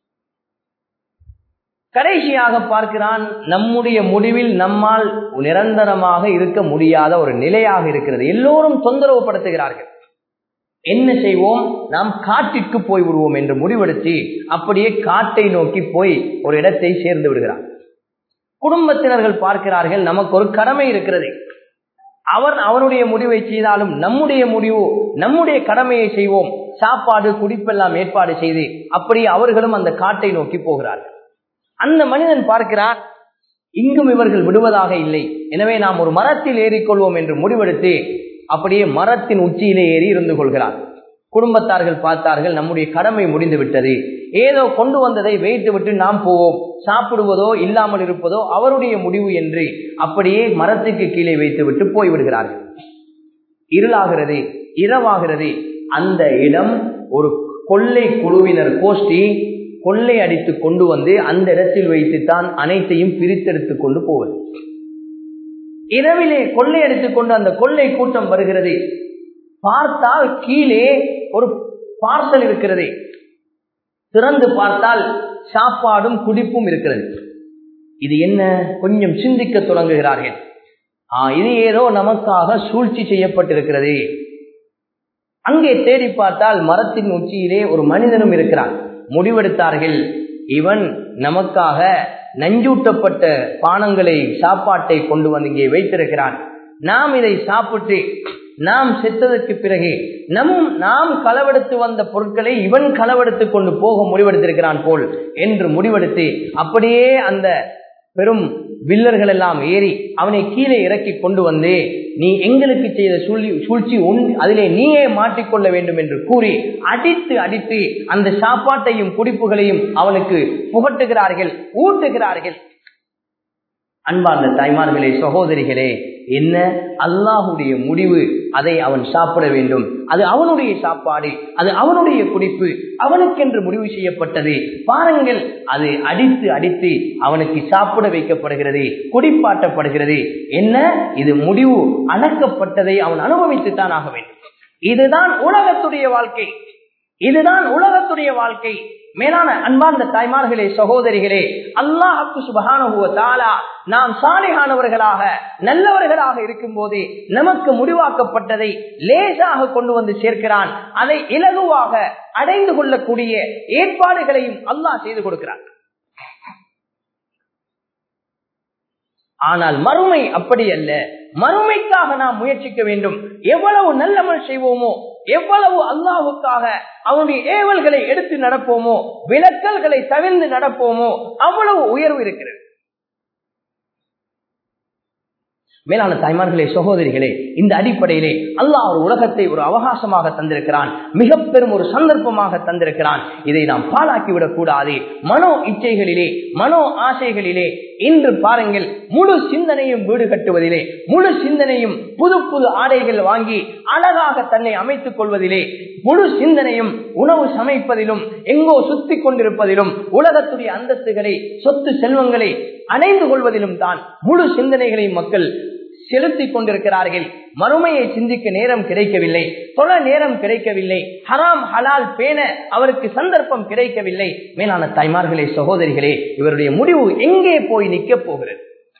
கடைசியாக பார்க்கிறான் நம்முடைய முடிவில் நம்மால் நிரந்தரமாக இருக்க முடியாத ஒரு நிலையாக இருக்கிறது எல்லோரும் தொந்தரவு படுத்துகிறார்கள் என்ன செய்வோம் நாம் காட்டிற்கு போய் விடுவோம் என்று முடிவெடுத்து அப்படியே காட்டை நோக்கி போய் ஒரு இடத்தை சேர்ந்து விடுகிறார் குடும்பத்தினர்கள் பார்க்கிறார்கள் நமக்கு ஒரு கடமை இருக்கிறது அவர் அவனுடைய முடிவை செய்தாலும் நம்முடைய முடிவு நம்முடைய கடமையை செய்வோம் சாப்பாடு குடிப்பெல்லாம் ஏற்பாடு செய்து அப்படியே அவர்களும் அந்த காட்டை நோக்கி போகிறார்கள் அந்த மனிதன் பார்க்கிறார் இங்கும் இவர்கள் விடுவதாக இல்லை எனவே நாம் ஒரு மரத்தில் ஏறிக்கொள்வோம் என்று முடிவெடுத்து அப்படியே மரத்தின் உச்சியிலே ஏறி இருந்து கொள்கிறார் குடும்பத்தார்கள் பார்த்தார்கள் நம்முடைய கடமை முடிந்து விட்டது ஏதோ கொண்டு வந்ததை வைத்து விட்டு நாம் போவோம் சாப்பிடுவதோ இல்லாமல் இருப்பதோ அவருடைய முடிவு என்று அப்படியே மரத்துக்கு கீழே வைத்து விட்டு போய்விடுகிறார்கள் இருளாகிறது இரவாகிறது அந்த இடம் ஒரு கொள்ளை குழுவினர் கோஷ்டி கொள்ளை அடித்து கொண்டு வந்து அந்த இடத்தில் வைத்துத்தான் அனைத்தையும் பிரித்தெடுத்துக் கொண்டு போவது இரவிலே கொள்ளை அடித்துக் கொண்டு அந்த கொள்ளை கூட்டம் வருகிறது பார்த்தால் கீழே ஒரு பார்சல் இருக்கிறது திறந்து பார்த்தால் சாப்பாடும் குடிப்பும் இருக்கிறது இது என்ன கொஞ்சம் சிந்திக்க தொடங்குகிறார்கள் இது ஏதோ நமக்காக சூழ்ச்சி செய்யப்பட்டிருக்கிறது அங்கே தேடி பார்த்தால் மரத்தின் உச்சியிலே ஒரு மனிதனும் இருக்கிறான் முடிவெடுத்தார்கள் இவன் நமக்காக நஞ்சூட்டப்பட்ட பானங்களை சாப்பாட்டை கொண்டு வந்து இங்கே வைத்திருக்கிறான் நாம் இதை சாப்பிட்டு நாம் செத்ததற்கு பிறகு நம் நாம் களவெடுத்து வந்த பொருட்களை இவன் களவெடுத்து கொண்டு போக முடிவெடுத்திருக்கிறான் போல் என்று முடிவெடுத்து அப்படியே அந்த பெரும் வில்லர்கள் எல்லாம் ஏறி அவனை கீழே இறக்கி கொண்டு வந்து நீ எங்களுக்கு செய்த சூழ்ச்சி சூழ்ச்சி அதிலே நீயே மாட்டிக்கொள்ள வேண்டும் என்று கூறி அடித்து அடித்து அந்த சாப்பாட்டையும் குடிப்புகளையும் அவனுக்கு புகட்டுகிறார்கள் ஊட்டுகிறார்கள் அன்பார்ந்த தாய்மார்களே சகோதரிகளே என்ன அல்லாஹுடைய முடிவு அதை அவன் சாப்பிட வேண்டும் அது அவனுடைய சாப்பாடு அது அவனுடைய குடிப்பு அவனுக்கென்று முடிவு செய்யப்பட்டது பாருங்கள் அது அடித்து அடித்து அவனுக்கு சாப்பிட வைக்கப்படுகிறது குடிப்பாட்டப்படுகிறது என்ன இது முடிவு அடக்கப்பட்டதை அவன் அனுபவித்துத்தான் ஆக வேண்டும் இதுதான் உலகத்துடைய வாழ்க்கை இதுதான் உலகத்துடைய வாழ்க்கை மேலான அன்பார்ந்த தாய்மார்களே சகோதரிகளே அல்லாஹு சுபகானுவ தாலா நாம் சாலைகானவர்களாக நல்லவர்களாக இருக்கும் போது நமக்கு முடிவாக்கப்பட்டதை லேசாக கொண்டு வந்து சேர்க்கிறான் அதை இலகுவாக அடைந்து கொள்ளக்கூடிய ஏற்பாடுகளையும் அல்லாஹ் செய்து கொடுக்கிறான் ஆனால் மறுமை அப்படி அல்ல மறுமைக்காக நாம் முயற்சிக்க வேண்டும் எவ்வளவு நல்லமல் செய்வோமோ எவ்வளவு அல்லாவுக்காக அவனுடைய ஏவல்களை எடுத்து நடப்போமோ விளக்கல்களை தவிர்ந்து நடப்போமோ அவ்வளவு உயர்வு இருக்கிறது மேலான தாய்மார்களே சகோதரிகளே இந்த அடிப்படையிலே அல்லாஹ் ஒரு உலகத்தை ஒரு அவகாசமாக தந்திருக்கிறான் மிக பெரும் ஒரு சந்தர்ப்பமாக தந்திருக்கிறான் இதை நாம் பாழாக்கிவிடக் கூடாது மனோ இச்சைகளிலே மனோ ஆசைகளிலே இன்று பாருங்கள் முழு சிந்தனையும் வீடு கட்டுவதிலே முழு சிந்தனையும் புது புது ஆடைகள் வாங்கி அழகாக தன்னை அமைத்துக் கொள்வதிலே முழு சிந்தனையும் உணவு சமைப்பதிலும் எங்கோ சுத்தி கொண்டிருப்பதிலும் உலகத்துடைய அந்தஸ்துகளை சொத்து செல்வங்களை அணைந்து கொள்வதிலும் தான் முழு சிந்தனைகளை மக்கள் செலுத்திக் கொண்டிருக்கிறார்கள் மறுமையை சிந்திக்க நேரம் கிடைக்கவில்லை தொழ நேரம் கிடைக்கவில்லை ஹராம் ஹலால் பேண அவருக்கு சந்தர்ப்பம் கிடைக்கவில்லை மேலான தாய்மார்களே சகோதரிகளே இவருடைய முடிவு எங்கே போய் நிற்கப் போகிறது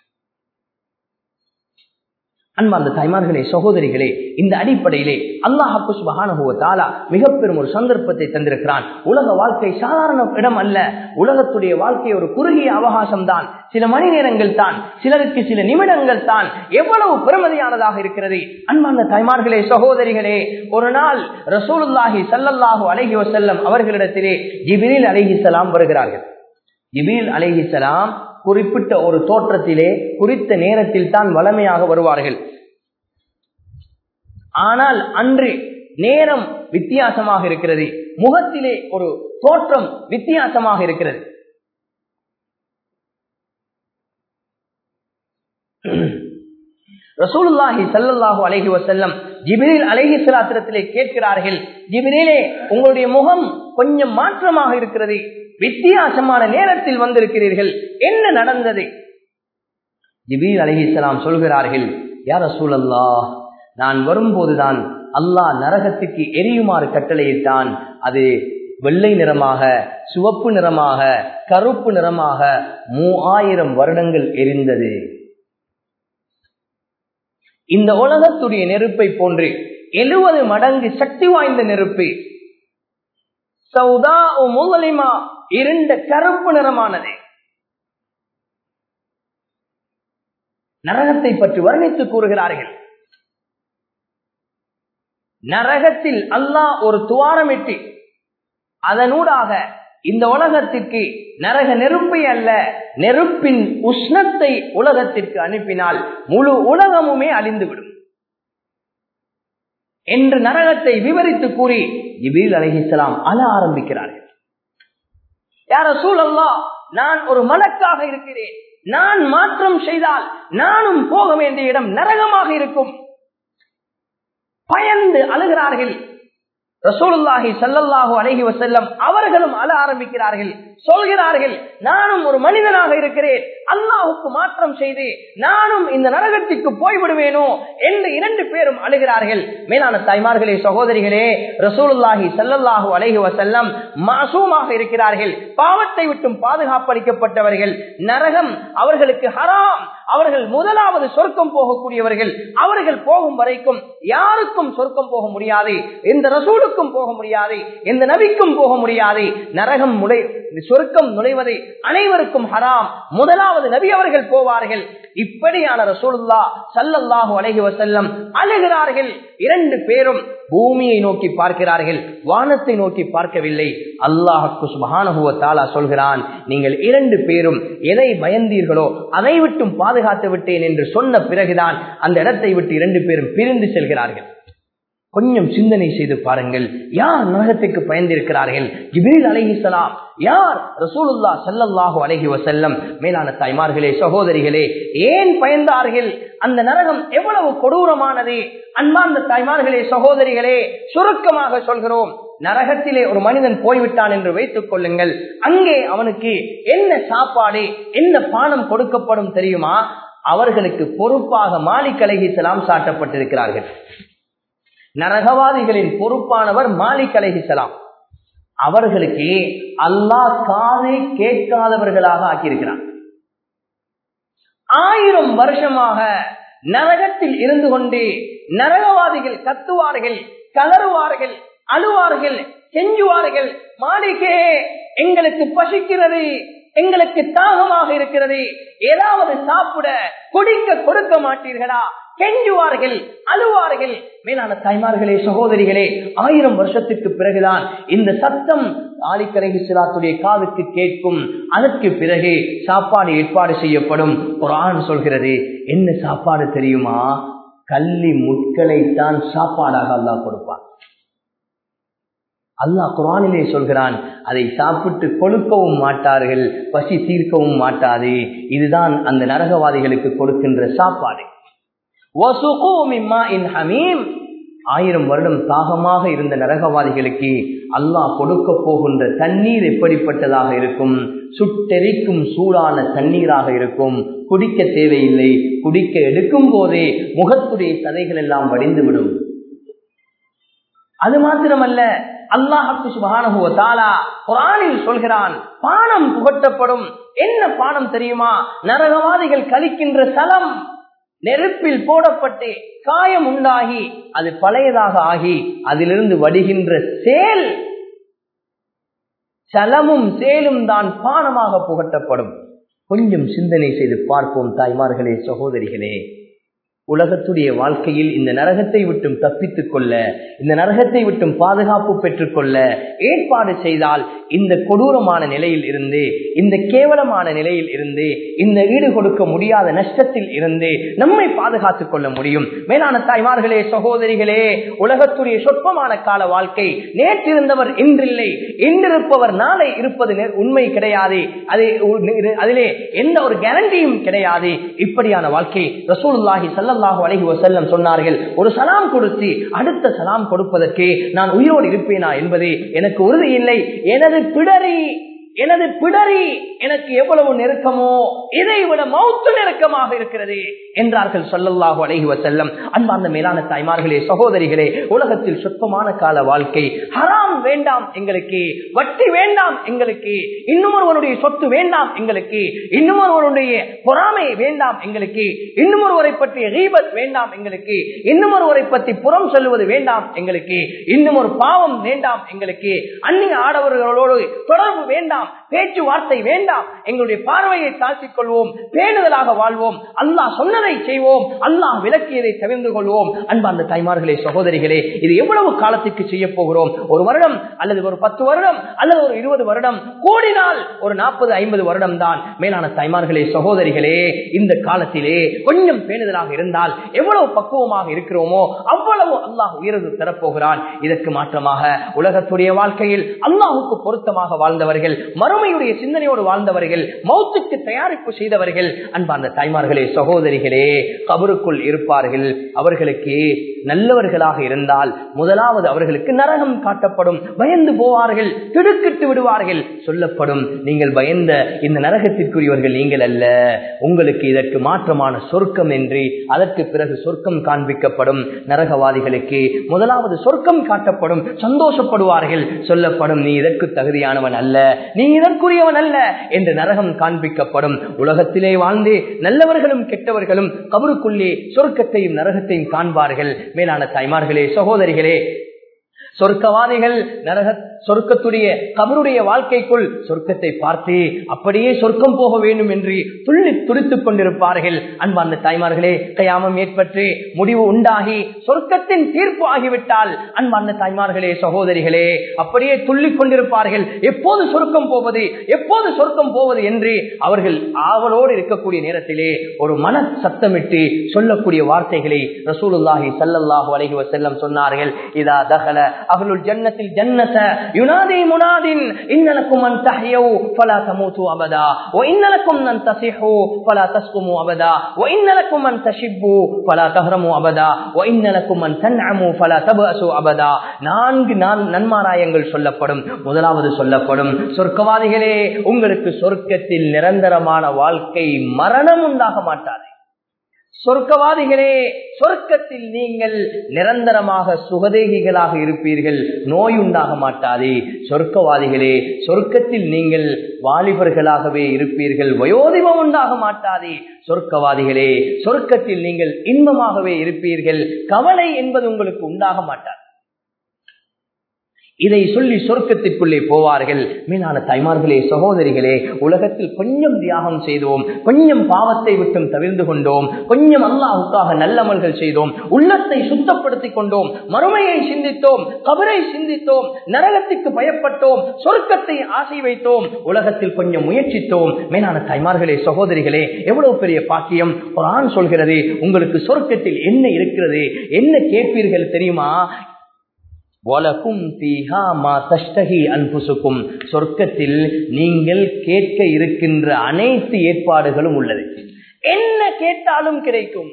அன்பார்ந்த தாய்மார்களே சகோதரிகளே இந்த அடிப்படையிலே அல்லாஹு சுபகானுபவத்தாலா மிக பெரும் ஒரு சந்தர்ப்பத்தை தந்திருக்கிறான் உலக வாழ்க்கை சாதாரண இடம் அல்ல உலகத்துடைய வாழ்க்கை ஒரு குறுகிய அவகாசம் தான் சில மணி நேரங்கள் தான் சிலருக்கு சில நிமிடங்கள் தான் எவ்வளவு பெருமதியானதாக இருக்கிறது அன்பார்ந்த தாய்மார்களே சகோதரிகளே ஒரு நாள் ரசூலுல்லாஹி சல்லல்லாஹு அலஹி வசல்லம் அவர்களிடத்திலே ஜிபிரில் அலிஹிசலாம் வருகிறார்கள் ஜிபிரில் அலிஹிசலாம் குறிப்பிட்ட ஒரு தோற்றத்திலே குறித்த நேரத்தில் தான் வளமையாக வருவார்கள் ஆனால் அன்று நேரம் வித்தியாசமாக இருக்கிறது முகத்திலே ஒரு தோற்றம் வித்தியாசமாக இருக்கிறது ரசூலுல்லாஹி சல்லல்லாஹு அலைஹி வசல்லம் ஜிபிரில் அலைஹி சலாத்திரத்திலே கேட்கிறார்கள் ஜிபிரிலே உங்களுடைய முகம் கொஞ்சம் மாற்றமாக இருக்கிறது வித்தியாசமான நேரத்தில் வந்திருக்கிறீர்கள் என்ன நடந்தது ஜிபீல் அலிஹிஸ்லாம் சொல்கிறார்கள் யார சூழல்லா நான் வரும்போதுதான் அல்லாஹ் நரகத்துக்கு எரியுமாறு கட்டளையிட்டான் அது வெள்ளை நிறமாக சிவப்பு நிறமாக கருப்பு நிறமாக மூவாயிரம் வருடங்கள் எரிந்தது இந்த உலகத்துடைய நெருப்பை போன்று எழுபது மடங்கு சக்தி வாய்ந்த நெருப்பு சௌதா முகலிமா இருண்ட கருப்பு நிறமானது நரகத்தை பற்றி வர்ணித்து கூறுகிறார்கள் நரகத்தில் அல்லாஹ் ஒரு துவாரமிட்டு அதனூடாக இந்த உலகத்திற்கு நரக நெருப்பை அல்ல நெருப்பின் உஷ்ணத்தை உலகத்திற்கு அனுப்பினால் முழு உலகமுமே அழிந்துவிடும் என்று நரகத்தை விவரித்து கூறி ஜிபீல் அலைஹிஸ்ஸலாம் அழ ஆரம்பிக்கிறார்கள் யார சூழல்லா நான் ஒரு மலக்காக இருக்கிறேன் நான் மாற்றம் செய்தால் நானும் போக வேண்டிய இடம் நரகமாக இருக்கும் பயந்து அழுகிறார்கள் ரசூலுல்லாஹி ஸல்லல்லாஹு அலைஹி வஸல்லம் அவர்களும் அழ ஆரம்பிக்கிறார்கள் சொல்கிறார்கள் நானும் ஒரு மனிதனாக இருக்கிறேன் அல்லாஹுக்கு மாற்றம் செய்து நானும் இந்த நரகத்திற்கு போய்விடுவேனோ என்று இரண்டு பேரும் அழுகிறார்கள் மேலான தாய்மார்களே சகோதரிகளே ரசூலுல்லாஹி ஸல்லல்லாஹு அலைஹி வஸல்லம் மாசூமாக இருக்கிறார்கள் பாவத்தை விட்டும் பாதுகாப்பளிக்கப்பட்டவர்கள் நரகம் அவர்களுக்கு ஹராம் அவர்கள் முதலாவது சொர்க்கம் போகக்கூடியவர்கள் அவர்கள் போகும் வரைக்கும் யாருக்கும் சொர்க்கம் போக முடியாது இந்த ரசூலுக்கும் போக முடியாது இந்த நபிக்கும் போக முடியாது நரகம் முளை சொர்க்கம் நுழைவதை அனைவருக்கும் ஹராம் முதலாவது நபி அவர்கள் போவார்கள் இப்படியான ரசூலுல்லா சல்லல்லாஹு அலைஹி வஸல்லம் அழுகிறார்கள் இரண்டு பேரும் பூமியை நோக்கி பார்க்கிறார்கள் வானத்தை நோக்கி பார்க்கவில்லை அல்லாஹுக்கு சுபஹானஹு வ தஆலா சொல்கிறான் நீங்கள் இரண்டு பேரும் எதை பயந்தீர்களோ அதை விட்டும் பாதுகாத்து விட்டேன் என்று சொன்ன பிறகுதான் அந்த இடத்தை விட்டு இரண்டு பேரும் பிரிந்து செல்கிறார்கள் கொஞ்சம் சிந்தனை செய்து பாருங்கள் யார் நரகத்துக்கு பயந்திருக்கிறார்கள் ஜிபிரில் அலைஹிஸ்ஸலாம் யார் ரசூலுல்லா ஸல்லல்லாஹு அலைஹி வஸல்லம் மேலான தாய்மார்களே சகோதரிகளே ஏன் பயந்தார்கள் அந்த நரகம் எவ்வளவு கொடூரமானது அன்பார்ந்த தாய்மார்களே சகோதரிகளே சுருக்கமாக சொல்கிறோம் நரகத்திலே ஒரு மனிதன் போய்விட்டான் என்று வைத்துக் கொள்ளுங்கள் அங்கே அவனுக்கு என்ன சாப்பாடு என்ன பானம் கொடுக்கப்படும் தெரியுமா அவர்களுக்கு பொறுப்பாக மாலிக் அலைஹிஸ்ஸலாம் சாட்டப்பட்டிருக்கிறார்கள் நரகவாதிகளின் பொறுப்பானவர் மாலிக் அலைஹிசலாம் அவர்களுக்கு அல்லாஹ் காதை கேட்காதவர்களாக ஆக்கியிருக்கிறான் ஆயிரம் வருஷமாக நரகத்தில் இருந்து கொண்டு நரகவாதிகள் கத்துவார்கள் கலருவார்கள் அழுவார்கள் செஞ்சுவார்கள் மாளிகே எங்களுக்கு பசிக்கிறது எங்களுக்கு தாகமாக இருக்கிறது ஏதாவது சாப்பிட குடிக்க கொடுக்க மாட்டீர்களா கெஞ்சுவார்கள் அழுவார்கள் மேலான தாய்மார்களே சகோதரிகளே ஆயிரம் வருஷத்துக்கு பிறகுதான் இந்த சத்தம் ஆலிக்கரைகு சிலாத்துடைய காதுக்கு கேட்கும் அதற்கு பிறகு சாப்பாடு ஏற்பாடு செய்யப்படும் ஒரு ஆண் சொல்கிறது என்ன சாப்பாடு தெரியுமா கள்ளி முட்களை தான் சாப்பாடாக அல்லா கொடுப்பான் அல்லாஹ் குரானிலே சொல்கிறான் அதை சாப்பிட்டு கொழுக்கவும் மாட்டார்கள் பசி தீர்க்கவும் மாட்டாது இதுதான் அந்த நரகவாதிகளுக்கு கொடுக்கின்ற சாப்பாடு ஆயிரம் வருடம் தாகமாக இருந்த நரகவாதிகளுக்கு அல்லாஹ் கொடுக்க போகின்ற தண்ணீர் எப்படிப்பட்டதாக இருக்கும் சுட்டெரிக்கும் சூடான தண்ணீராக இருக்கும் குடிக்க தேவையில்லை குடிக்க எடுக்கும் போதே முகத்துடைய சதைகள் எல்லாம் வடிந்துவிடும் அது மாத்திரமல்ல அல்லாஹு சுபஹானஹு தாலா குரானில் சொல்கிறான் பானம் புகட்டப்படும் என்ன பானம் தெரியுமா நரகவாதிகள் கழிக்கின்ற சலம் நெருப்பில் போடப்பட்டு காயம் உண்டாகி அது பழையதாக ஆகி அதிலிருந்து வடிகின்ற சேல் சலமும் சேலும் தான் பானமாக புகட்டப்படும் கொஞ்சம் சிந்தனை செய்து பார்ப்போம் தாய்மார்களே சகோதரிகளே உலகத்துடைய வாழ்க்கையில் இந்த நரகத்தை விட்டும் தப்பித்துக் கொள்ள இந்த நரகத்தை விட்டும் பாதுகாப்பு பெற்றுக் கொள்ள ஏற்பாடு செய்தால் இந்த கொடூரமான நிலையில் இருந்து இந்த கேவலமான நிலையில் இருந்து இந்த ஈடு கொடுக்க முடியாத நஷ்டத்தில் இருந்து நம்மை பாதுகாத்துக் கொள்ள முடியும் மேலான தாய்மார்களே சகோதரிகளே உலகத்துடைய சொற்பமான கால வாழ்க்கை நேற்றிருந்தவர் இன்றில்லை இன்றிருப்பவர் நாளை இருப்பது உண்மை கிடையாது அது அதிலே எந்த ஒரு கேரண்டியும் கிடையாது இப்படியான வாழ்க்கை ரசூலுல்லாஹி சல்லல்லாஹு அலைஹி வஸல்லம் சொன்னார்கள் ஒரு சலாம் கொடுத்து அடுத்த சலாம் கொடுப்பதற்கு நான் உயிரோடு இருப்பேனா என்பது எனக்கு உறுதி இல்லை எனது பிடரி எனது பிடரி எனக்கு எவ்வளவு நெருக்கமோ இதை விட மௌத்து நெருக்கமாக இருக்கிறது என்றார்கள் சொல்லல்லாஹு அலைஹி வசல்லம் அன்பார்ந்த மேலான தாய்மார்களே சகோதரிகளே உலகத்தில் சொற்பமான கால வாழ்க்கை ஹராம் வேண்டாம் எங்களுக்கு வட்டி வேண்டாம் எங்களுக்கு இன்னும் ஒருவருடைய சொத்து வேண்டாம் எங்களுக்கு இன்னும் ஒருவருடைய பொறாமை வேண்டாம் எங்களுக்கு இன்னும் ஒருவரை பற்றிய ரீபத் வேண்டாம் எங்களுக்கு இன்னும் ஒருவரை பற்றி புறம் சொல்லுவது வேண்டாம் எங்களுக்கு இன்னும் ஒரு பாவம் வேண்டாம் எங்களுக்கு அந்நிய ஆடவர்களோடு தொடர்பு வேண்டாம் பேச்சுவார்த்தை வேண்டாம் எங்களுடைய பார்வையை தாழ்த்திக் கொள்வோம் பேணுதலாக வாழ்வோம் அல்லாஹ் சொன்னதை செய்வோம் அல்லாஹ் விளக்கியதை தவிர்ந்து கொள்வோம் அன்பார்ந்த தாய்மார்களே சகோதரிகளே இது எவ்வளவு காலத்துக்கு செய்ய போகிறோம் ஒரு வருடம் வருடம் அல்லது ஒரு பத்து வருடம் அல்லது ஒரு இருபது வருடம் கூடினால் ஒரு நாற்பது ஐம்பது வருடம் தான் மேலான தாய்மார்களே சகோதரிகளே இந்த காலத்திலே கொஞ்சம் பேணுதலாக இருந்தால் எவ்வளவு பக்குவமாக இருக்கிறோமோ அவ்வளவு அல்லாஹ் உயர்வு தரப்போகிறான் இதற்கு மாற்றமாக உலகத்துடைய வாழ்க்கையில் அல்லாஹுக்கு பொருத்தமாக வாழ்ந்தவர்கள் மறுமையுடைய சிந்தனையோடு வாழ்ந்தவர்கள் மௌத்துக்கு தயாரிப்பு செய்தவர்கள் அன்பார்ந்த தாய்மார்களே சகோதரிகளே கபருக்குள் இருப்பார்கள் அவர்களுக்கு நல்லவர்களாக இருந்தால் முதலாவது அவர்களுக்கு நரகம் காட்டப்படும் பயந்து போவார்கள் திடுக்கிட்டு விடுவார்கள் சொல்லப்படும் நீங்கள் பயந்த இந்த நரகத்திற்குரியவர்கள் நீங்கள் அல்ல உங்களுக்கு இதற்கு மாற்றமான சொர்க்கம் என்று அதற்கு பிறகு சொர்க்கம் காண்பிக்கப்படும் நரகவாதிகளுக்கு முதலாவது சொர்க்கம் காட்டப்படும் சந்தோஷப்படுவார்கள் சொல்லப்படும் நீ இதற்கு தகுதியானவன் அல்ல நீ இதற்குரியவன் அல்ல என்று நரகம் காண்பிக்கப்படும் உலகத்திலே வாழ்ந்து நல்லவர்களும் கெட்டவர்களும் கபருக்குள்ளே சொர்க்கத்தையும் நரகத்தையும் காண்பார்கள் மேலான தாய்மார்களே சகோதரிகளே சொர்க்கவாதிகள் நரக சொர்க்கத்துடைய கபருடைய வாழ்க்கைக்குள் சொர்க்கத்தை பார்த்து அப்படியே சொர்க்கம் போக வேண்டும் என்று துள்ளி துடித்துக் கொண்டிருப்பார்கள் அன்பார்ந்த தாய்மார்களே கயாமம் ஏற்பட்டு முடிவு உண்டாகி சொர்க்கத்தின் தீர்ப்பு ஆகிவிட்டால் அன்பார்ந்த தாய்மார்களே சகோதரிகளே அப்படியே துள்ளிக் கொண்டிருப்பார்கள் எப்போது சொர்க்கம் போவது எப்போது சொர்க்கம் போவது என்று அவர்கள் ஆவலோடு இருக்கக்கூடிய நேரத்திலே ஒரு மன சத்தமிட்டு சொல்லக்கூடிய வார்த்தைகளை ரசூலுல்லாஹி சல்லல்லாஹு அலைஹி வஸல்லம் சொன்னார்கள் இதா தகல அகலுல் ஜன்னத்தில் ஜன்னத யுனாதி முனாதின் இன்னலக்கும் அன் தஹ்யு ஃபலா தமூது அபதா வ இன்னலக்கும் அன் தஸிஹு ஃபலா தஸ்குமு அபதா வ இன்னலக்கும் அன் தஷிப்பு ஃபலா தஹ்ரமு அபதா வ இன்னலக்கும் அன் தன்அமு ஃபலா தபஅசு அபதா நான்கு நான் நன்மாராயங்கள் சொல்லப்படும் முதலாவது சொல்லப்படும் சொர்க்கவாதிகளே உங்களுக்கு சொர்க்கத்தில் நிரந்தரமான வாழ்க்கை மரணம் உண்டாக மாட்டாது சொர்க்கவாதிகளே சொர்க்கத்தில் நீங்கள் நிரந்தரமாக சுகதேகிகளாக இருப்பீர்கள் நோய் உண்டாக மாட்டாதே சொர்க்கவாதிகளே சொர்க்கத்தில் நீங்கள் வாலிபர்களாகவே இருப்பீர்கள் வயோதிபம் உண்டாக மாட்டாதே சொர்க்கவாதிகளே சொர்க்கத்தில் நீங்கள் இன்பமாகவே இருப்பீர்கள் கவலை என்பது உங்களுக்கு உண்டாக மாட்டாது இதை சொல்லி சொர்க்கத்திற்குள்ளே போவார்கள் மீனான தாய்மார்களே சகோதரிகளே உலகத்தில் கொஞ்சம் தியாகம் செய்தோம் கொஞ்சம் பாவத்தை விட்டும் தவிர்ந்து கொண்டோம் கொஞ்சம் அல்லாஹுக்காக நல்லமல்கள் செய்தோம் உள்ளத்தை சுத்தப்படுத்திக் கொண்டோம் மறுமையை சிந்தித்தோம் கபரை சிந்தித்தோம் நரகத்துக்கு பயப்பட்டோம் சொர்க்கத்தை ஆசை வைத்தோம் உலகத்தில் கொஞ்சம் முயற்சித்தோம் மேலான தாய்மார்களே சகோதரிகளே எவ்வளவு பெரிய பாக்கியம் ஒரு ஆண் சொல்கிறது உங்களுக்கு சொர்க்கத்தில் என்ன இருக்கிறது என்ன கேட்பீர்கள் தெரியுமா சொர்க்கத்தில் நீங்கள் கேட்க இருக்கின்ற அனைத்து ஏற்பாடுகளும் உள்ளது என்ன கேட்டாலும் கிடைக்கும்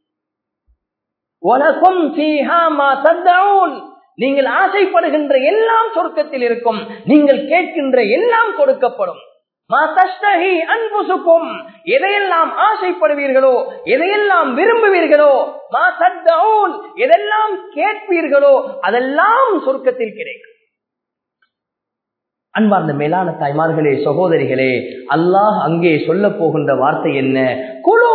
நீங்கள் ஆசைப்படுகின்ற எல்லாம் சொர்க்கத்தில் இருக்கும் நீங்கள் கேட்கின்ற எல்லாம் கொடுக்கப்படும் அன்புசுக்கும் எதையெல்லாம் ஆசைப்படுவீர்களோ எதையெல்லாம் விரும்புவீர்களோ எதெல்லாம் கேட்பீர்களோ அதெல்லாம் சொர்க்கத்தில் கிடைக்கும் அன்பார்ந்த மேலான தாய்மார்களே சகோதரிகளே அல்லாஹ் அங்கே சொல்ல போகின்ற வார்த்தை என்ன குழு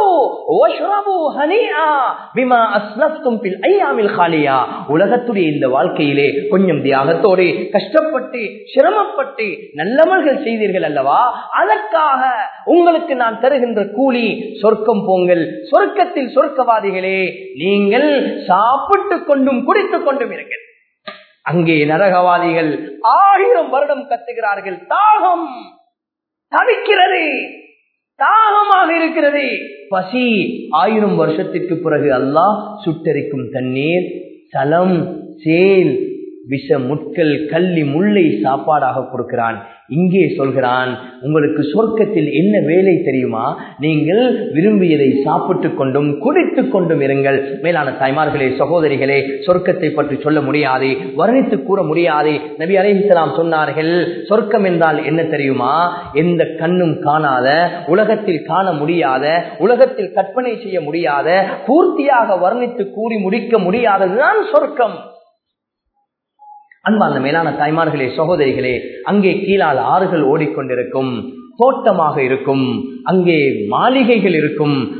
உலகத்துடைய இந்த வாழ்க்கையிலே கொஞ்சம் தியாகத்தோடு கஷ்டப்பட்டு சிரமப்பட்டு நல்லமல்கள் செய்தீர்கள் அல்லவா அதற்காக உங்களுக்கு நான் தருகின்ற கூலி சொர்க்கம் போங்கள் சொர்க்கத்தில் சொர்க்கவாதிகளே நீங்கள் சாப்பிட்டு கொண்டும் குடித்துக் கொண்டும் இருங்கள் அங்கே நரகவாதிகள் ஆயிரம் வருடம் கத்துகிறார்கள் தாகம் தவிக்கிறது தாகமாக இருக்கிறது பசி ஆயிரம் வருஷத்திற்கு பிறகு அல்லாஹ் சுட்டரிக்கும் தண்ணீர் சலம் சேல் விஷ முட்கள் கள்ளி முல்லை சாப்பாடாக கொடுக்கிறான் இங்கே சொல்கிறான் உங்களுக்கு சொர்க்கத்தில் என்ன வேலை தெரியுமா நீங்கள் விரும்பியதை சாப்பிட்டு கொண்டும் குடித்து கொண்டும் இருங்கள் மேலான தாய்மார்களே சகோதரிகளே சொர்க்கத்தை பற்றி சொல்ல முடியாது வர்ணித்து கூற முடியாது நபி அலிஹிஸ்லாம் சொன்னார்கள் சொர்க்கம் என்றால் என்ன தெரியுமா எந்த கண்ணும் காணாத உலகத்தில் காண முடியாத உலகத்தில் கற்பனை செய்ய முடியாத பூர்த்தியாக வர்ணித்து கூறி முடிக்க முடியாததுதான் சொர்க்கம் அன்பார்ந்த மேலான தாய்மார்களே சகோதரிகளே அங்கே கீழால் ஆறுகள் ஓடிக்கொண்டிருக்கும் தோட்டமாக இருக்கும் அங்கே மாளிகைகள் இருக்கும்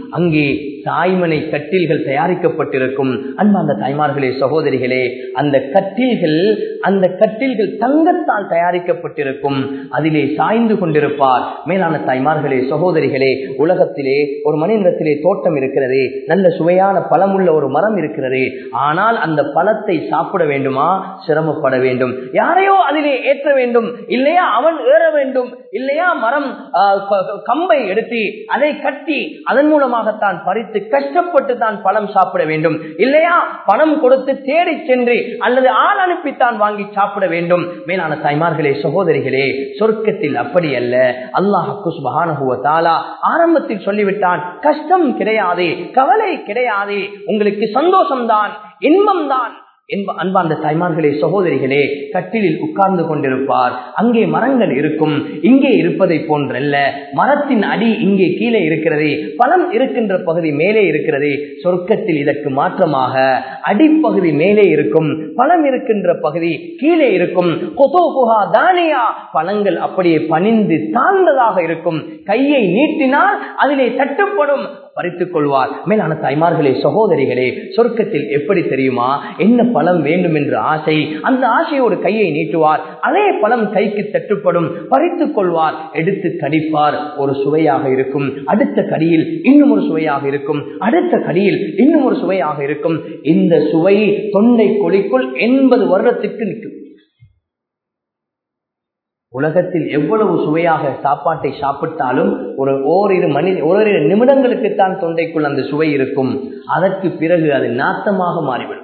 அங்கே தாய்மனை கட்டில்கள் தயாரிக்கப்பட்டிருக்கும் அன்பார்ந்த தாய்மார்களே சகோதரிகளே அந்த கட்டில்கள் அந்த கட்டில்கள் தங்கத்தால் தயாரிக்கப்பட்டிருக்கும் அதிலே சாய்ந்து கொண்டிருப்பார் மேலான தாய்மார்களே சகோதரிகளே உலகத்திலே ஒரு மனிதத்திலே தோட்டம் இருக்கிறது நல்ல சுவையான பழமுள்ள ஒரு மரம் இருக்கிறது ஆனால் அந்த பழத்தை சாப்பிட வேண்டுமா சிரமப்பட வேண்டும் யாரையோ அதிலே ஏற்ற வேண்டும் இல்லையா அவன் ஏற வேண்டும் இல்லையா மரம் ஆ, க- கம்பை எடுத்து அதை கட்டி அதன் மூலமாகத்தான் பறித்து கஷ்டப்பட்டு தான் பழம் சாப்பிட வேண்டும் இல்லையா பணம் கொடுத்து தேடி சென்று அல்லது ஆள் அனுப்பித்தான் வாங்கி சாப்பிட வேண்டும் மேலான தாய்மார்களே சகோதரிகளே சொர்க்கத்தில் அப்படி அல்ல அல்லாஹு சுபஹானஹுவ தஆலா ஆரம்பத்தில் சொல்லிவிட்டான் கஷ்டம் கிடையாது கவலை கிடையாது உங்களுக்கு சந்தோஷம்தான் இன்பம்தான் என்ப அன்பார்ந்த தாய்மார்களே சகோதரிகளே கட்டிலில் உட்கார்ந்து கொண்டிருப்பார் அங்கே மரங்கள் இருக்கும் இங்கே இருப்பதை போன்றல்ல மரத்தின் அடி இங்கே கீழே இருக்கிறது பழம் இருக்கின்ற பகுதி மேலே இருக்கிறது சொர்க்கத்தில் இதற்கு மாற்றமாக அடிப்பகுதி மேலே இருக்கும் பழம் இருக்கின்ற பகுதி கீழே இருக்கும் கொதோகுஹா தானியா பழங்கள் அப்படியே பணிந்து தாழ்ந்ததாக இருக்கும் கையை நீட்டினால் அதிலே தட்டுப்படும் பறித்துக் கொள்வார் மேலான தாய்மார்களே சகோதரிகளே சொர்க்கத்தில் எப்படி தெரியுமா என்ன பழம் வேண்டும் என்ற ஆசை அந்த ஆசையோடு கையை நீட்டுவார் அதே பழம் கைக்கு தட்டுப்படும் பறித்துக் கொள்வார் எடுத்து கடிப்பார் ஒரு சுவையாக இருக்கும் அடுத்த கடியில் இன்னும் ஒரு சுவையாக இருக்கும் அடுத்த கடியில் இன்னும் ஒரு சுவையாக இருக்கும் இந்த சுவை தொண்டை கொலிக்குள் எண்பது வருடத்திற்கு நிற்கும் உலகத்தில் எவ்வளவு சுவையாக சாப்பாட்டை சாப்பிட்டாலும் ஒரு ஓரிரு மணி ஓரிரு நிமிடங்களுக்குத்தான் தொண்டைக்குள் அந்த சுவை இருக்கும் அதற்கு பிறகு அது நாத்தமாக மாறிவிடும்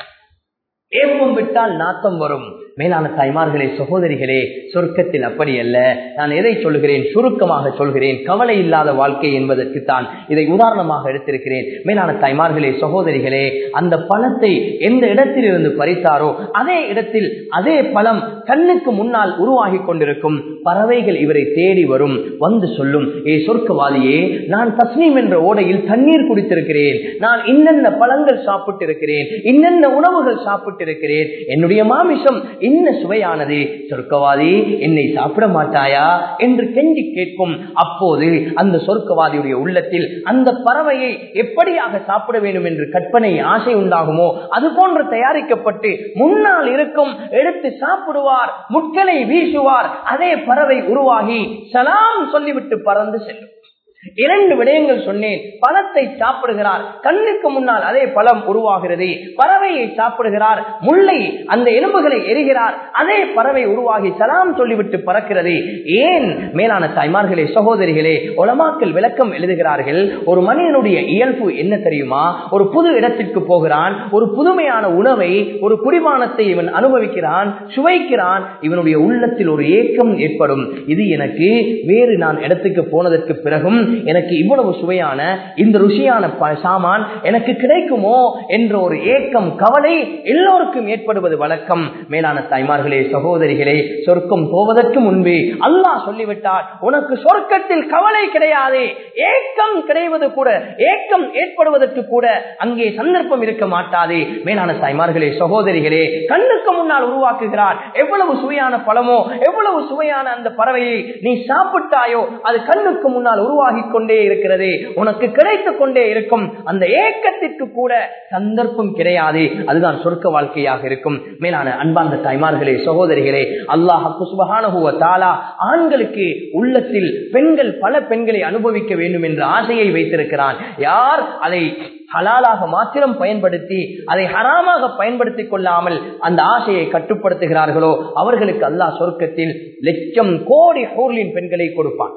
ஏப்பம் விட்டால் நாத்தம் வரும் மேலான தாய்மார்களே சகோதரிகளே சொர்க்கத்தில் அப்படி அல்ல நான் எதை சொல்கிறேன் சுருக்கமாக சொல்கிறேன் கவலை இல்லாத வாழ்க்கை என்பதற்கு தான் இதை உதாரணமாக எடுத்திருக்கிறேன் மேலான தாய்மார்களே சகோதரிகளே அந்த பழத்தை எந்த இடத்தில் இருந்து பறித்தாரோ அதே இடத்தில் அதே பழம் கண்ணுக்கு முன்னால் உருவாகி கொண்டிருக்கும் பறவைகள் இவரை தேடி வரும் வந்து சொல்லும் ஏ சொர்க்கவாதியே நான் தஸ்னீம் என்ற ஓடையில் தண்ணீர் குடித்திருக்கிறேன் நான் இன்னென்ன பழங்கள் சாப்பிட்டிருக்கிறேன் இன்னென்ன உணவுகள் சாப்பிட்டிருக்கிறேன் என்னுடைய மாமிசம் என்ன சுவையானது சொர்க்கவாதி என்னை சாப்பிட மாட்டாயா என்று கெஞ்சி கேட்கும் அப்போது அந்த சொர்க்கவாதியுடைய உள்ளத்தில் அந்த பறவையை எப்படியாக சாப்பிட வேண்டும் என்று கற்பனை ஆசை உண்டாகுமோ அது போன்று தயாரிக்கப்பட்டு முன்னால் இருக்கும் எடுத்து சாப்பிடுவார் முட்களை வீசுவார் அதே பறவை உருவாகி சலாம் சொல்லிவிட்டு பறந்து செல்லும் இரண்டு விடயங்கள் சொன்னேன் பழத்தை சாப்பிடுகிறார் கண்ணுக்கு முன்னால் அதே பழம் உருவாகிறது பறவையை சாப்பிடுகிறார் முல்லை அந்த எலும்புகளை எரிகிறார் அதே பறவை உருவாகி சலாம் சொல்லிவிட்டு பறக்கிறது ஏன் மேலான தாய்மார்களே சகோதரிகளே உலமாக்கள் விளக்கம் எழுதுகிறார்கள் ஒரு மனிதனுடைய இயல்பு என்ன தெரியுமா ஒரு புது இடத்திற்கு போகிறான் ஒரு புதுமையான உணவை ஒரு குடிபானத்தை இவன் அனுபவிக்கிறான் சுவைக்கிறான் இவனுடைய உள்ளத்தில் ஒரு ஏக்கம் ஏற்படும் இது எனக்கு வேறு நான் இடத்துக்கு போனதற்கு பிறகும் எனக்கு இவ்வளவு சுவையான இந்த ருசியான ப- சாமான் எனக்கு கிடைக்குமோ என்ற ஒரு ஏக்கம் கவலை எல்லோருக்கும் ஏற்படுவது வழக்கம் மேலான தாய்மார்களே சகோதரிகளே சொர்க்கம் போவதற்கு முன்பே அல்லாஹ் சொல்லிவிட்டார் உனக்கு சொர்க்கத்தில் கவலை கிடையாது ஏக்கம் கிடைவது கூட ஏக்கம் ஏற்படுவதற்கு கூட அங்கே சந்தர்ப்பம் இருக்க மாட்டாது மேலான தாய்மார்களே சகோதரிகளே கண்ணுக்கு முன்னால் உருவாக்குகிறார் எவ்வளவு சுவையான பழமோ எவ்வளவு சுவையான அந்த பறவையை நீ சாப்பிட்டாயோ அது கண்ணுக்கு முன்னால் உருவாகி கொண்டே இருக்கிறது உனக்கு கிடைத்துக் கொண்டே இருக்கும் அந்த ஏக்கத்திற்கு கூட சந்தர்ப்பம் கிடையாது அதுதான் சொர்க்க வாழ்க்கையாக இருக்கும் மேலான அன்பார்ந்த தாய்மார்களே சகோதரிகளே அல்லாஹ் சுபஹானஹுவ தாலா ஆண்களுக்கு உள்ளத்தில் பெண்கள் பல பெண்களை அனுபவிக்க வேண்டும் என்ற ஆசையை வைத்திருக்கிறான் யார் அதை ஹலாலாக மாத்திரம் பயன்படுத்தி அதை ஹராமாக பயன்படுத்திக் கொள்ளாமல் அந்த ஆசையை கட்டுப்படுத்துகிறார்களோ அவர்களுக்கு அல்லாஹ் சொர்க்கத்தில் லட்சம் கோடி ஹூர்லின் பெண்களை கொடுப்பான்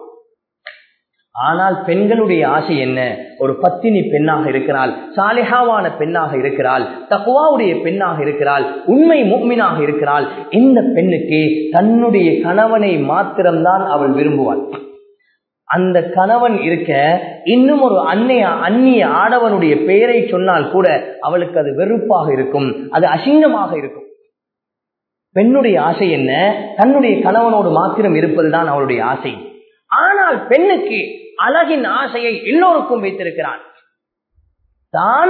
ஆனால் பெண்களுடைய ஆசை என்ன ஒரு பத்தினி பெண்ணாக இருக்கிறாள் சாலிஹாவான பெண்ணாக இருக்கிறாள் தக்குவாவுடைய பெண்ணாக இருக்கிறாள் உண்மை முக்மினாக இருக்கிறாள் இந்த பெண்ணுக்கு தன்னுடைய கணவனை மாத்திரம்தான் அவள் விரும்புவாள் அந்த கணவன் இருக்க இன்னும் ஒரு அன்னைய அந்நிய ஆடவனுடைய பெயரை சொன்னால் கூட அவளுக்கு அது வெறுப்பாக இருக்கும் அது அசிங்கமாக இருக்கும் பெண்ணுடைய ஆசை என்ன தன்னுடைய கணவனோடு மாத்திரம் இருப்பதுதான் அவளுடைய ஆசை ஆனால் பெண்ணுக்கு அழகின் ஆசையை எல்லோருக்கும் வைத்திருக்கிறான் தான்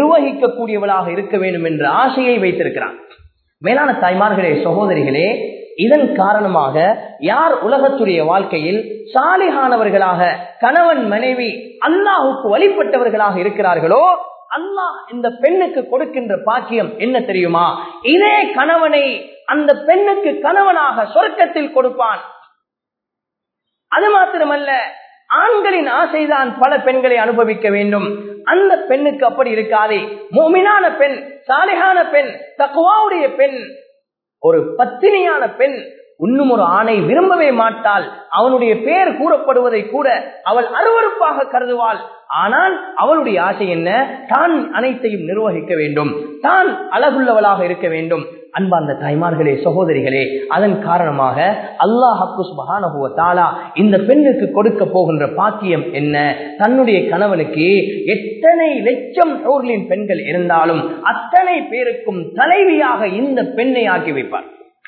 நிர்வகிக்கக்கூடியவளாக இருக்க வேண்டும் என்ற ஆசையை வைத்திருக்கிறான் மேலான தாய்மார்களே சகோதரிகளே இதன் காரணமாக யார் உலகத்துடைய வாழ்க்கையில் சாலிகானவர்களாக கணவன் மனைவி அல்லாஹுக்கு வழிபட்டவர்களாக இருக்கிறார்களோ அல்லாஹ் இந்த பெண்ணுக்கு கொடுக்கின்ற பாக்கியம் என்ன தெரியுமா இதே கணவனை அந்த பெண்ணுக்கு கணவனாக சொர்க்கத்தில் கொடுப்பான் அது மாத்திரமல்ல ஆண்களின் ஆசைதான் பல பெண்களை அனுபவிக்க வேண்டும் அந்த பெண்ணுக்கு அப்படி இருக்காதே மோமினான பெண் சாலிகான பெண் தக்குவாவுடைய பெண் ஒரு பத்தினியான பெண் இன்னும் ஒரு ஆணை விரும்பவே மாட்டாள் அவனுடைய பெயர் கூறப்படுவதை கூட அவள் அருவறுப்பாக கருதுவாள் ஆனால் அவளுடைய ஆசை என்ன தான் அனைத்தையும் நிர்வகிக்க வேண்டும் தான் அழகுள்ளவளாக இருக்க வேண்டும் அன்பார்ந்த தாய்மார்களே சகோதரிகளே அதன் காரணமாக அல்லாஹு தாலா இந்த பெண்ணுக்கு கொடுக்க போகின்ற பாக்கியம் என்ன தன்னுடைய கணவனுக்கு எத்தனை லட்சம் ஊர்லின் பெண்கள் இருந்தாலும் அத்தனை பேருக்கும் தலைவியாக இந்த பெண்ணை ஆக்கி வைப்பார்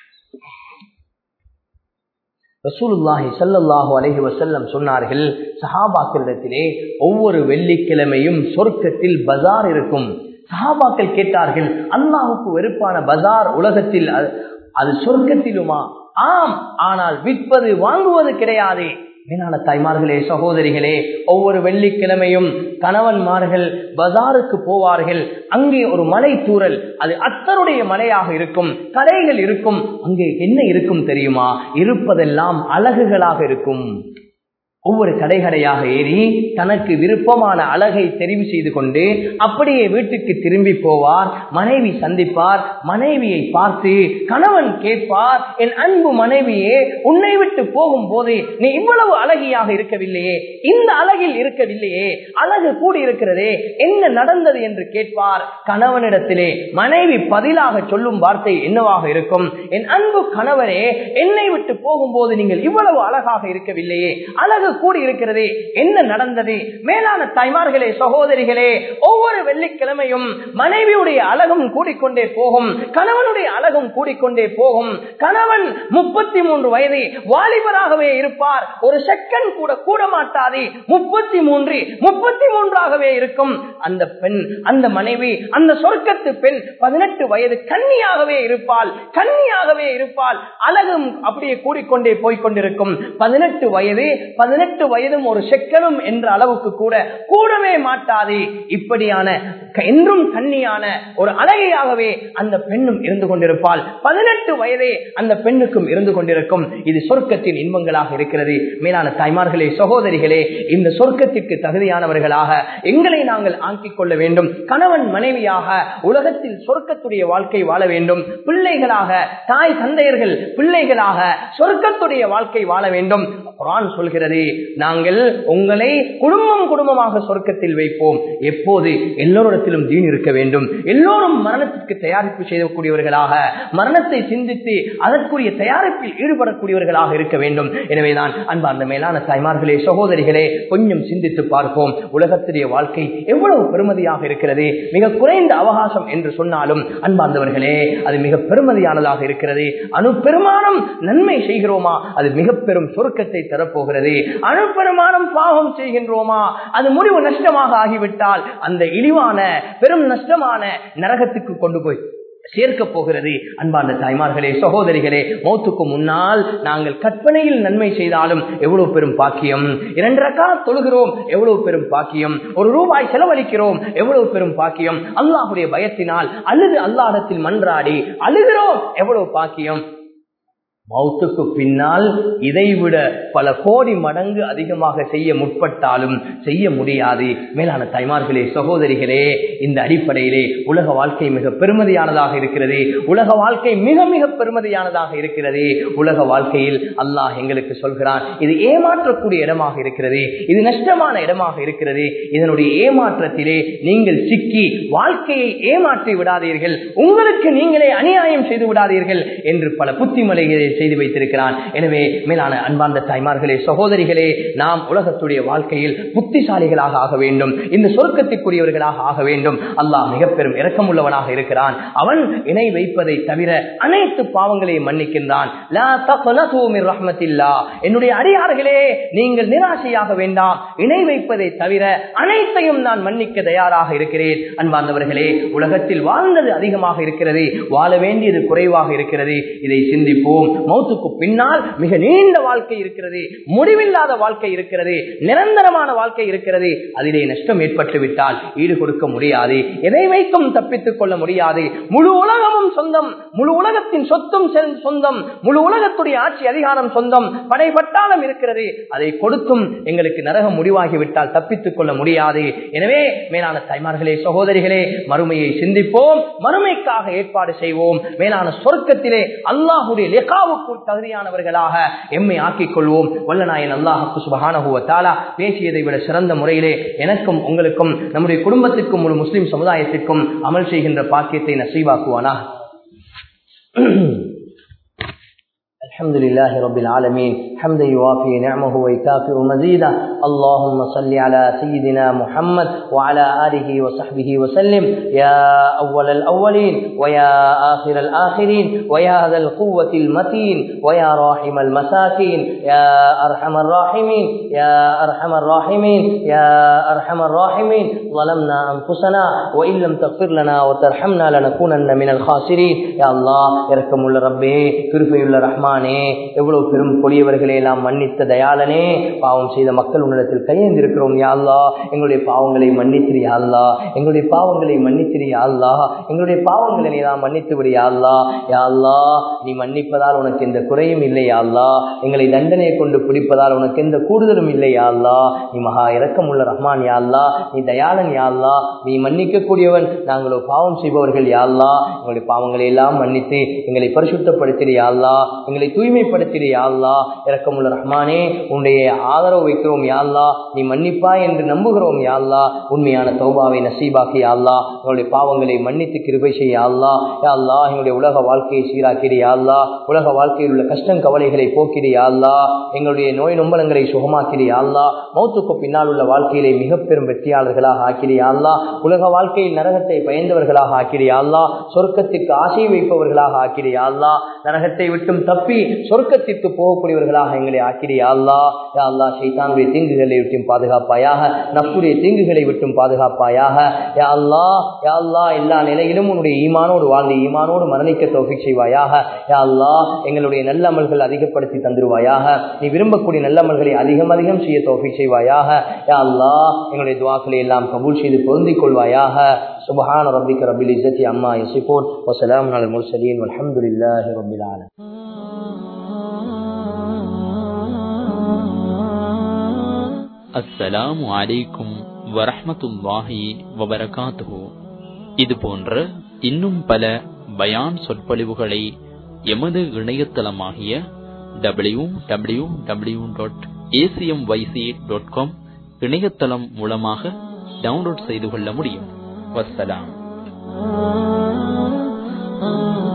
ரசூலுல்லாஹி சல்லல்லாஹு அலஹி வசல்லம் சொன்னார்கள் சஹாபாக்களிடத்திலே ஒவ்வொரு வெள்ளிக்கிழமையும் சொர்க்கத்தில் பஜார் இருக்கும் சஹாபாக்கள் கேட்டார்கள் அல்லாஹுக்கு வெறுப்பான பஜார் உலகத்தில் அது சொர்க்கத்திலுமா ஆம் ஆனால் விற்பது வாங்குவது கிடையாதே மேலான தாய்மார்களே சகோதரிகளே ஒவ்வொரு வெள்ளிக்கிழமையும் கணவன்மார்கள் பஜாருக்கு போவார்கள் அங்கே ஒரு மலை தூரல் அது அத்தருடைய மலையாக இருக்கும் கடைகள் இருக்கும் அங்கே என்ன இருக்கும் தெரியுமா இருப்பதெல்லாம் அழகுகளாக இருக்கும் ஒவ்வொரு கடைகடையாக ஏறி தனக்கு விருப்பமான அழகை தெரிவு செய்து கொண்டு அப்படியே வீட்டுக்கு திரும்பி போவார் மனைவி சந்திப்பார் மனைவியை பார்த்து கணவன் கேட்பார் என் அன்பு மனைவியே உன்னை விட்டு போகும் போது நீ இவ்வளவு அழகியாக இருக்கவில்லையே இந்த அழகில் இருக்கவில்லையே அழகு கூடி இருக்கிறதே என்ன நடந்தது என்று கேட்பார் கணவனிடத்திலே மனைவி பதிலாக சொல்லும் வார்த்தை என்னவாக இருக்கும் என் அன்பு கணவரே என்னை விட்டு போகும்போது நீங்கள் இவ்வளவு அழகாக இருக்கவில்லையே அழகு கூடி இருக்கிறது என்ன நடந்தது மேலான தாய்மார்களே சகோதரிகளே ஒவ்வொரு வெள்ளிக்கிழமையும் மனைவியுடைய அழகும் கூடிக்கொண்டே போகும் கணவனுடைய அழகும் கூடிக்கொண்டே போகும் கணவன் முப்பத்தி மூன்று வயது வாலிபராகவே இருப்பார் ஒரு செகண்ட் கூட கூட மாட்டாது முப்பத்தி மூன்று முப்பத்தி மூன்றாகவே இருக்கும் அந்த பெண் அந்த மனைவி அந்த சொர்க்கத்து பெண் பதினெட்டு வயது கன்னியாகவே இருப்பாள் கன்னியாகவே இருப்பாள் அழகும் அப்படியே கூடிக்கொண்டே போய்கொண்டிருக்கும் பதினெட்டு வயது பதினெட்டு வயதும் ஒரு செக்கனும் என்ற அளவுக்கு கூட கூடவே மாட்டாது இப்படியான என்றும் கண்ணியான ஒரு அழகையாகவே அந்த பெண்ணும் இருந்து கொண்டிருப்பாள் பதினெட்டு வயதே அந்த பெண்ணுக்கும் இருந்து கொண்டிருக்கும் இது சொர்க்கத்தின் இன்பங்களாக இருக்கிறது மேலான தாய்மார்களே சகோதரிகளே இந்த சொர்க்கத்திற்கு தகுதியானவர்களாக எங்களை நாங்கள் ஆக்கிக் கொள்ள வேண்டும் கணவன் மனைவியாக உலகத்தில் சொர்க்கத்துடைய வாழ்க்கை வாழ வேண்டும் பிள்ளைகளாக தாய் தந்தையர்கள் பிள்ளைகளாக சொர்க்கத்துடைய வாழ்க்கை வாழ வேண்டும் குரான் சொல்கிறது நாங்கள் உங்களை குடும்பம் குடும்பமாக சொர்க்கத்தில் வைப்போம் எப்போது எல்லோரிடத்திலும் தீன் இருக்க வேண்டும் எல்லோரும் மரணத்திற்கு தயாரிப்பு செய்யக்கூடியவர்களாக மரணத்தை சிந்தித்து அதற்குரிய தயாரிப்பில் ஈடுபடக்கூடியவர்களாக இருக்க வேண்டும் எனவேதான் அன்பார்ந்த மேலான தாய்மார்களே சகோதரிகளே கொஞ்சம் சிந்தித்து பார்ப்போம் உலகத்துடைய வாழ்க்கை எவ்வளவு பெருமதியாக இருக்கிறது மிக குறைந்த அவகாசம் என்று சொன்னாலும் அன்பார்ந்தவர்களே அது மிக பெருமதியானதாக இருக்கிறது அணு பெருமானம் நன்மை செய்கிறோமா அது மிக பெரும் சொர்க்கத்தை தரப்போகிறது அணுப்பெருமானம் பாவம் செய்கின்றோமா அது முடிவு நஷ்டமாக ஆகிவிட்டால் அந்த இழிவான பெரும் நஷ்டமான நரகத்துக்கு கொண்டு போய் சேர்க்க போகிறது அன்பார்ந்த தாய்மார்களே சகோதரிகளே மௌத்துக்கு முன்னால் நாங்கள் கற்பனையில் நன்மை செய்தாலும் எவ்வளவு பெரும் பாக்கியம் இரண்டு ரக்கா தொழுகிறோம் எவ்வளவு பெரும் பாக்கியம் ஒரு ரூபாய் செலவழிக்கிறோம் எவ்வளவு பெரும் பாக்கியம் அல்லாஹுடைய பயத்தினால் அல்லது அல்லாஹத்தில் மன்றாடி அழுகிறோம் எவ்வளவு பாக்கியம் மௌத்துக்கு பின்னால் இதைவிட பல கோடி மடங்கு அதிகமாக செய்ய முற்பட்டாலும் செய்ய முடியாது மேலான தாய்மார்களே சகோதரிகளே இந்த அடிப்படையிலே உலக வாழ்க்கை மிக பெருமதியானதாக இருக்கிறது உலக வாழ்க்கை மிக மிக பெருமதியானதாக இருக்கிறது உலக வாழ்க்கையில் அல்லாஹ் எங்களுக்கு சொல்கிறான் இது ஏமாற்றக்கூடிய இடமாக இருக்கிறது இது நஷ்டமான இடமாக இருக்கிறது இதனுடைய ஏமாற்றத்திலே நீங்கள் சிக்கி வாழ்க்கையை ஏமாற்றி விடாதீர்கள் உங்களுக்கு நீங்களே அநியாயம் செய்து விடாதீர்கள் என்று பல புத்திமலைகளை செய்து வைத்திருக்கிறான் எனவே மேலான அன்பார்ந்த தாய்மார்களே சகோதரிகளே நாம் உலகத்துடைய வாழ்க்கையில் புத்திசாலிகளாக ஆக வேண்டும் இந்த சொர்க்கத்திற்குரியவர்களாக ஆக வேண்டும் அல்லாஹ் மிக பெரும் இரக்கமுள்ளவனாக இருக்கிறான் அவன் இணை வைப்பதை தவிர அனைத்து பாவங்களையும் மன்னிக்கின்றான் என்னுடைய அடியார்களே நீங்கள் நிராசையாக வேண்டாம் இணை வைப்பதை தவிர அனைத்தையும் நான் மன்னிக்க தயாராக இருக்கிறேன் அன்பார்ந்தவர்களே உலகத்தில் வாழ்ந்தது அதிகமாக இருக்கிறது வாழ வேண்டியது குறைவாக இருக்கிறது இதை சிந்திப்போம் மௌத்துக்கு பின்னால் மிக நீண்ட வாழ்க்கை இருக்கிறது முடிவில்லாத வாழ்க்கை இருக்கிறது நிரந்தரமான வாழ்க்கை இருக்கிறது அதிலே நஷ்டம் ஏற்பட்டு விட்டால் ஈடு கொடுக்க முடியாது எதை வைக்கும் தப்பித்துக் கொள்ள முடியாது முழு உலகமும் சொந்தம் முழு உலகத்தின் சொத்தும் செல்- சொந்தம் முழு உலகத்துடைய ஆட்சி அதிகாரம் சொந்தம் படைபட்டாளம் இருக்கிறது அதை கொடுத்தும் எங்களுக்கு நரகம் முடிவாகிவிட்டால் தப்பித்துக் கொள்ள முடியாது எனவே மேலான தாய்மார்களே சகோதரிகளே மறுமையை சிந்திப்போம் மறுமைக்காக ஏற்பாடு செய்வோம் மேலான சொர்க்கத்திலே அல்லாஹுடைய லெகாவுக்கு தகுதியானவர்களாக எம்மை ஆக்கிக் கொள்வோம் வல்லநாயன் அல்லாஹு சுபஹானஹுவ தாலா பேசியதை விட சிறந்த முறையிலே எனக்கும் உங்களுக்கும் நம்முடைய குடும்பத்திற்கும் முழு முஸ்லிம் சமுதாயத்திற்கும் அமல் செய்கின்ற பாக்கியத்தை நசீவாக்குவானா الحمد لله رب العالمين حمدا يوافي نعمه ويكافئ مزيدا اللهم صل على سيدنا محمد وعلى آله وصحبه وسلم يا أول الأولين ويا آخر الآخرين ويا ذا القوة المتين ويا راحم المساكين يا أرحم الراحمين يا أرحم الراحمين يا أرحم الراحمين ظلمنا أنفسنا وإن لم تغفر لنا وترحمنا لنكونن من الخاسرين يا الله يركم ربي கிருபையுள்ள ரஹ்மானே எவ்வளவு பெரும் கொடியவர்களை எல்லாம் மன்னித்த தயாளனே பாவம் செய்த மக்கள் உன்னிடத்தில் கையேந்திருக்கிறோம் யா அல்லாஹ் எங்களுடைய பாவங்களை மன்னித்திரு யா அல்லாஹ் எங்களுடைய பாவங்களை மன்னித்திரு யா அல்லாஹ் எங்களுடைய பாவங்களை நீ தான் மன்னித்து விடு யா அல்லாஹ் யா அல்லாஹ் நீ மன்னிப்பதால் உனக்கு எந்த குறையும் இல்லை யா அல்லாஹ் எங்களை தண்டனையை கொண்டு பிடிப்பதால் உனக்கு எந்த கூடுதலும் இல்லை யா அல்லாஹ் நீ மகா இரக்கமுள்ள ரஹ்மான் யா அல்லாஹ் நீ தயாளன் யா அல்லாஹ் நீ மன்னிக்க கூடியவன் நாங்களோ பாவம் செய்பவர்கள் யா அல்லாஹ் எங்களுடைய பாவங்களை எல்லாம் மன்னித்து எங்களை பரிசுத்தப்படுத்திடு யா அல்லாஹ் எங்களை தூய்மைப்படுத்திடு யா அல்லாஹ் இரக்கமுள்ள ரஹ்மானே உன்னுடைய ஆதரவு வைக்கிறோம் யா அல்லாஹ் நீ மன்னிப்பாய் என்று நம்புகிறோம் யா அல்லாஹ் உண்மையான தௌபாவை நசீபாக்கி யா அல்லாஹ் எங்களுடைய பாவங்களை மன்னித்து கிருபை செய்ய யா அல்லாஹ் யா அல்லாஹ் எங்களுடைய உலக வாழ்க்கையை சீராக்கிடு யா அல்லாஹ் உலக வாழ்க்கையில் உள்ள கஷ்டம் கவலைகளை போக்கிடு யா அல்லாஹ் எங்களுடைய நோய் நொம்பலங்களை சுகமாக்கிடு யா அல்லாஹ் மௌத்துக்கு பின்னால் உள்ள வாழ்க்கையிலே மிக பெரும் வெற்றியாளர்களாக ஆக்கிடு யா அல்லாஹ் உலக வாழ்க்கையில் நரகத்தை பயந்தவர்களாக ஆக்கிடு யா அல்லாஹ் சொர்க்கத்திற்கு ஆசை வைப்பவர்களாக ஆக்கிடு யா அல்லாஹ் நரகத்தை விட்டும் தப்பி சொர்க்கத்திற்கு போகக்கூடியவர்களாக எங்களை ஆக்கிடு யா அல்லாஹ் யா அல்லாஹ் ஷைத்தானுடைய தீங்குகளை விட்டும் பாதுகாப்பாயாக நப்புடைய தீங்குகளை விட்டும் பாதுகாப்பாயாக யா அல்லாஹ் யா அல்லாஹ் எல்லா நிலையிலும் உன்னுடைய ஈமானோடு வாழ்ந்து ஈமானோடு மரணிக்க தோஃபிக் செய்வாயாக யா அல்லாஹ் எங்களுடைய நல்ல அமல்கள் அதிகப்படுத்தி தந்துருவாயாக நீ விரும்பக்கூடிய நல்ல அமல்களை அதிகம் அதிகம் செய்ய தோஃபிக் செய்வாயாக யா அல்லாஹ் எங்களுடைய துவாக்களை எல்லாம் கபூல் செய்து பொருந்திக் கொள்வாயாக சுபஹான ரப்பிக்க ரபில் இஸ்ஸத்தி அம்மா யசிஃபூன் வஸலாமு அலல் முர்சலீன் வல்ஹம்துலில்லாஹி ரப்பில் ஆலமீன் அஸ்ஸலாமு அலைக்கும் வரஹ்மத்துல்லாஹி வபரகாத்துஹு இது போன்ற இன்னும் பல பயான் சொற்பொழிவுகளை எமது இணையதளமாகிய W W W dot ACM YC dot com இணையதளம் மூலமாக டவுன்லோட் செய்து கொள்ள முடியும் வஸ்ஸலாம் ah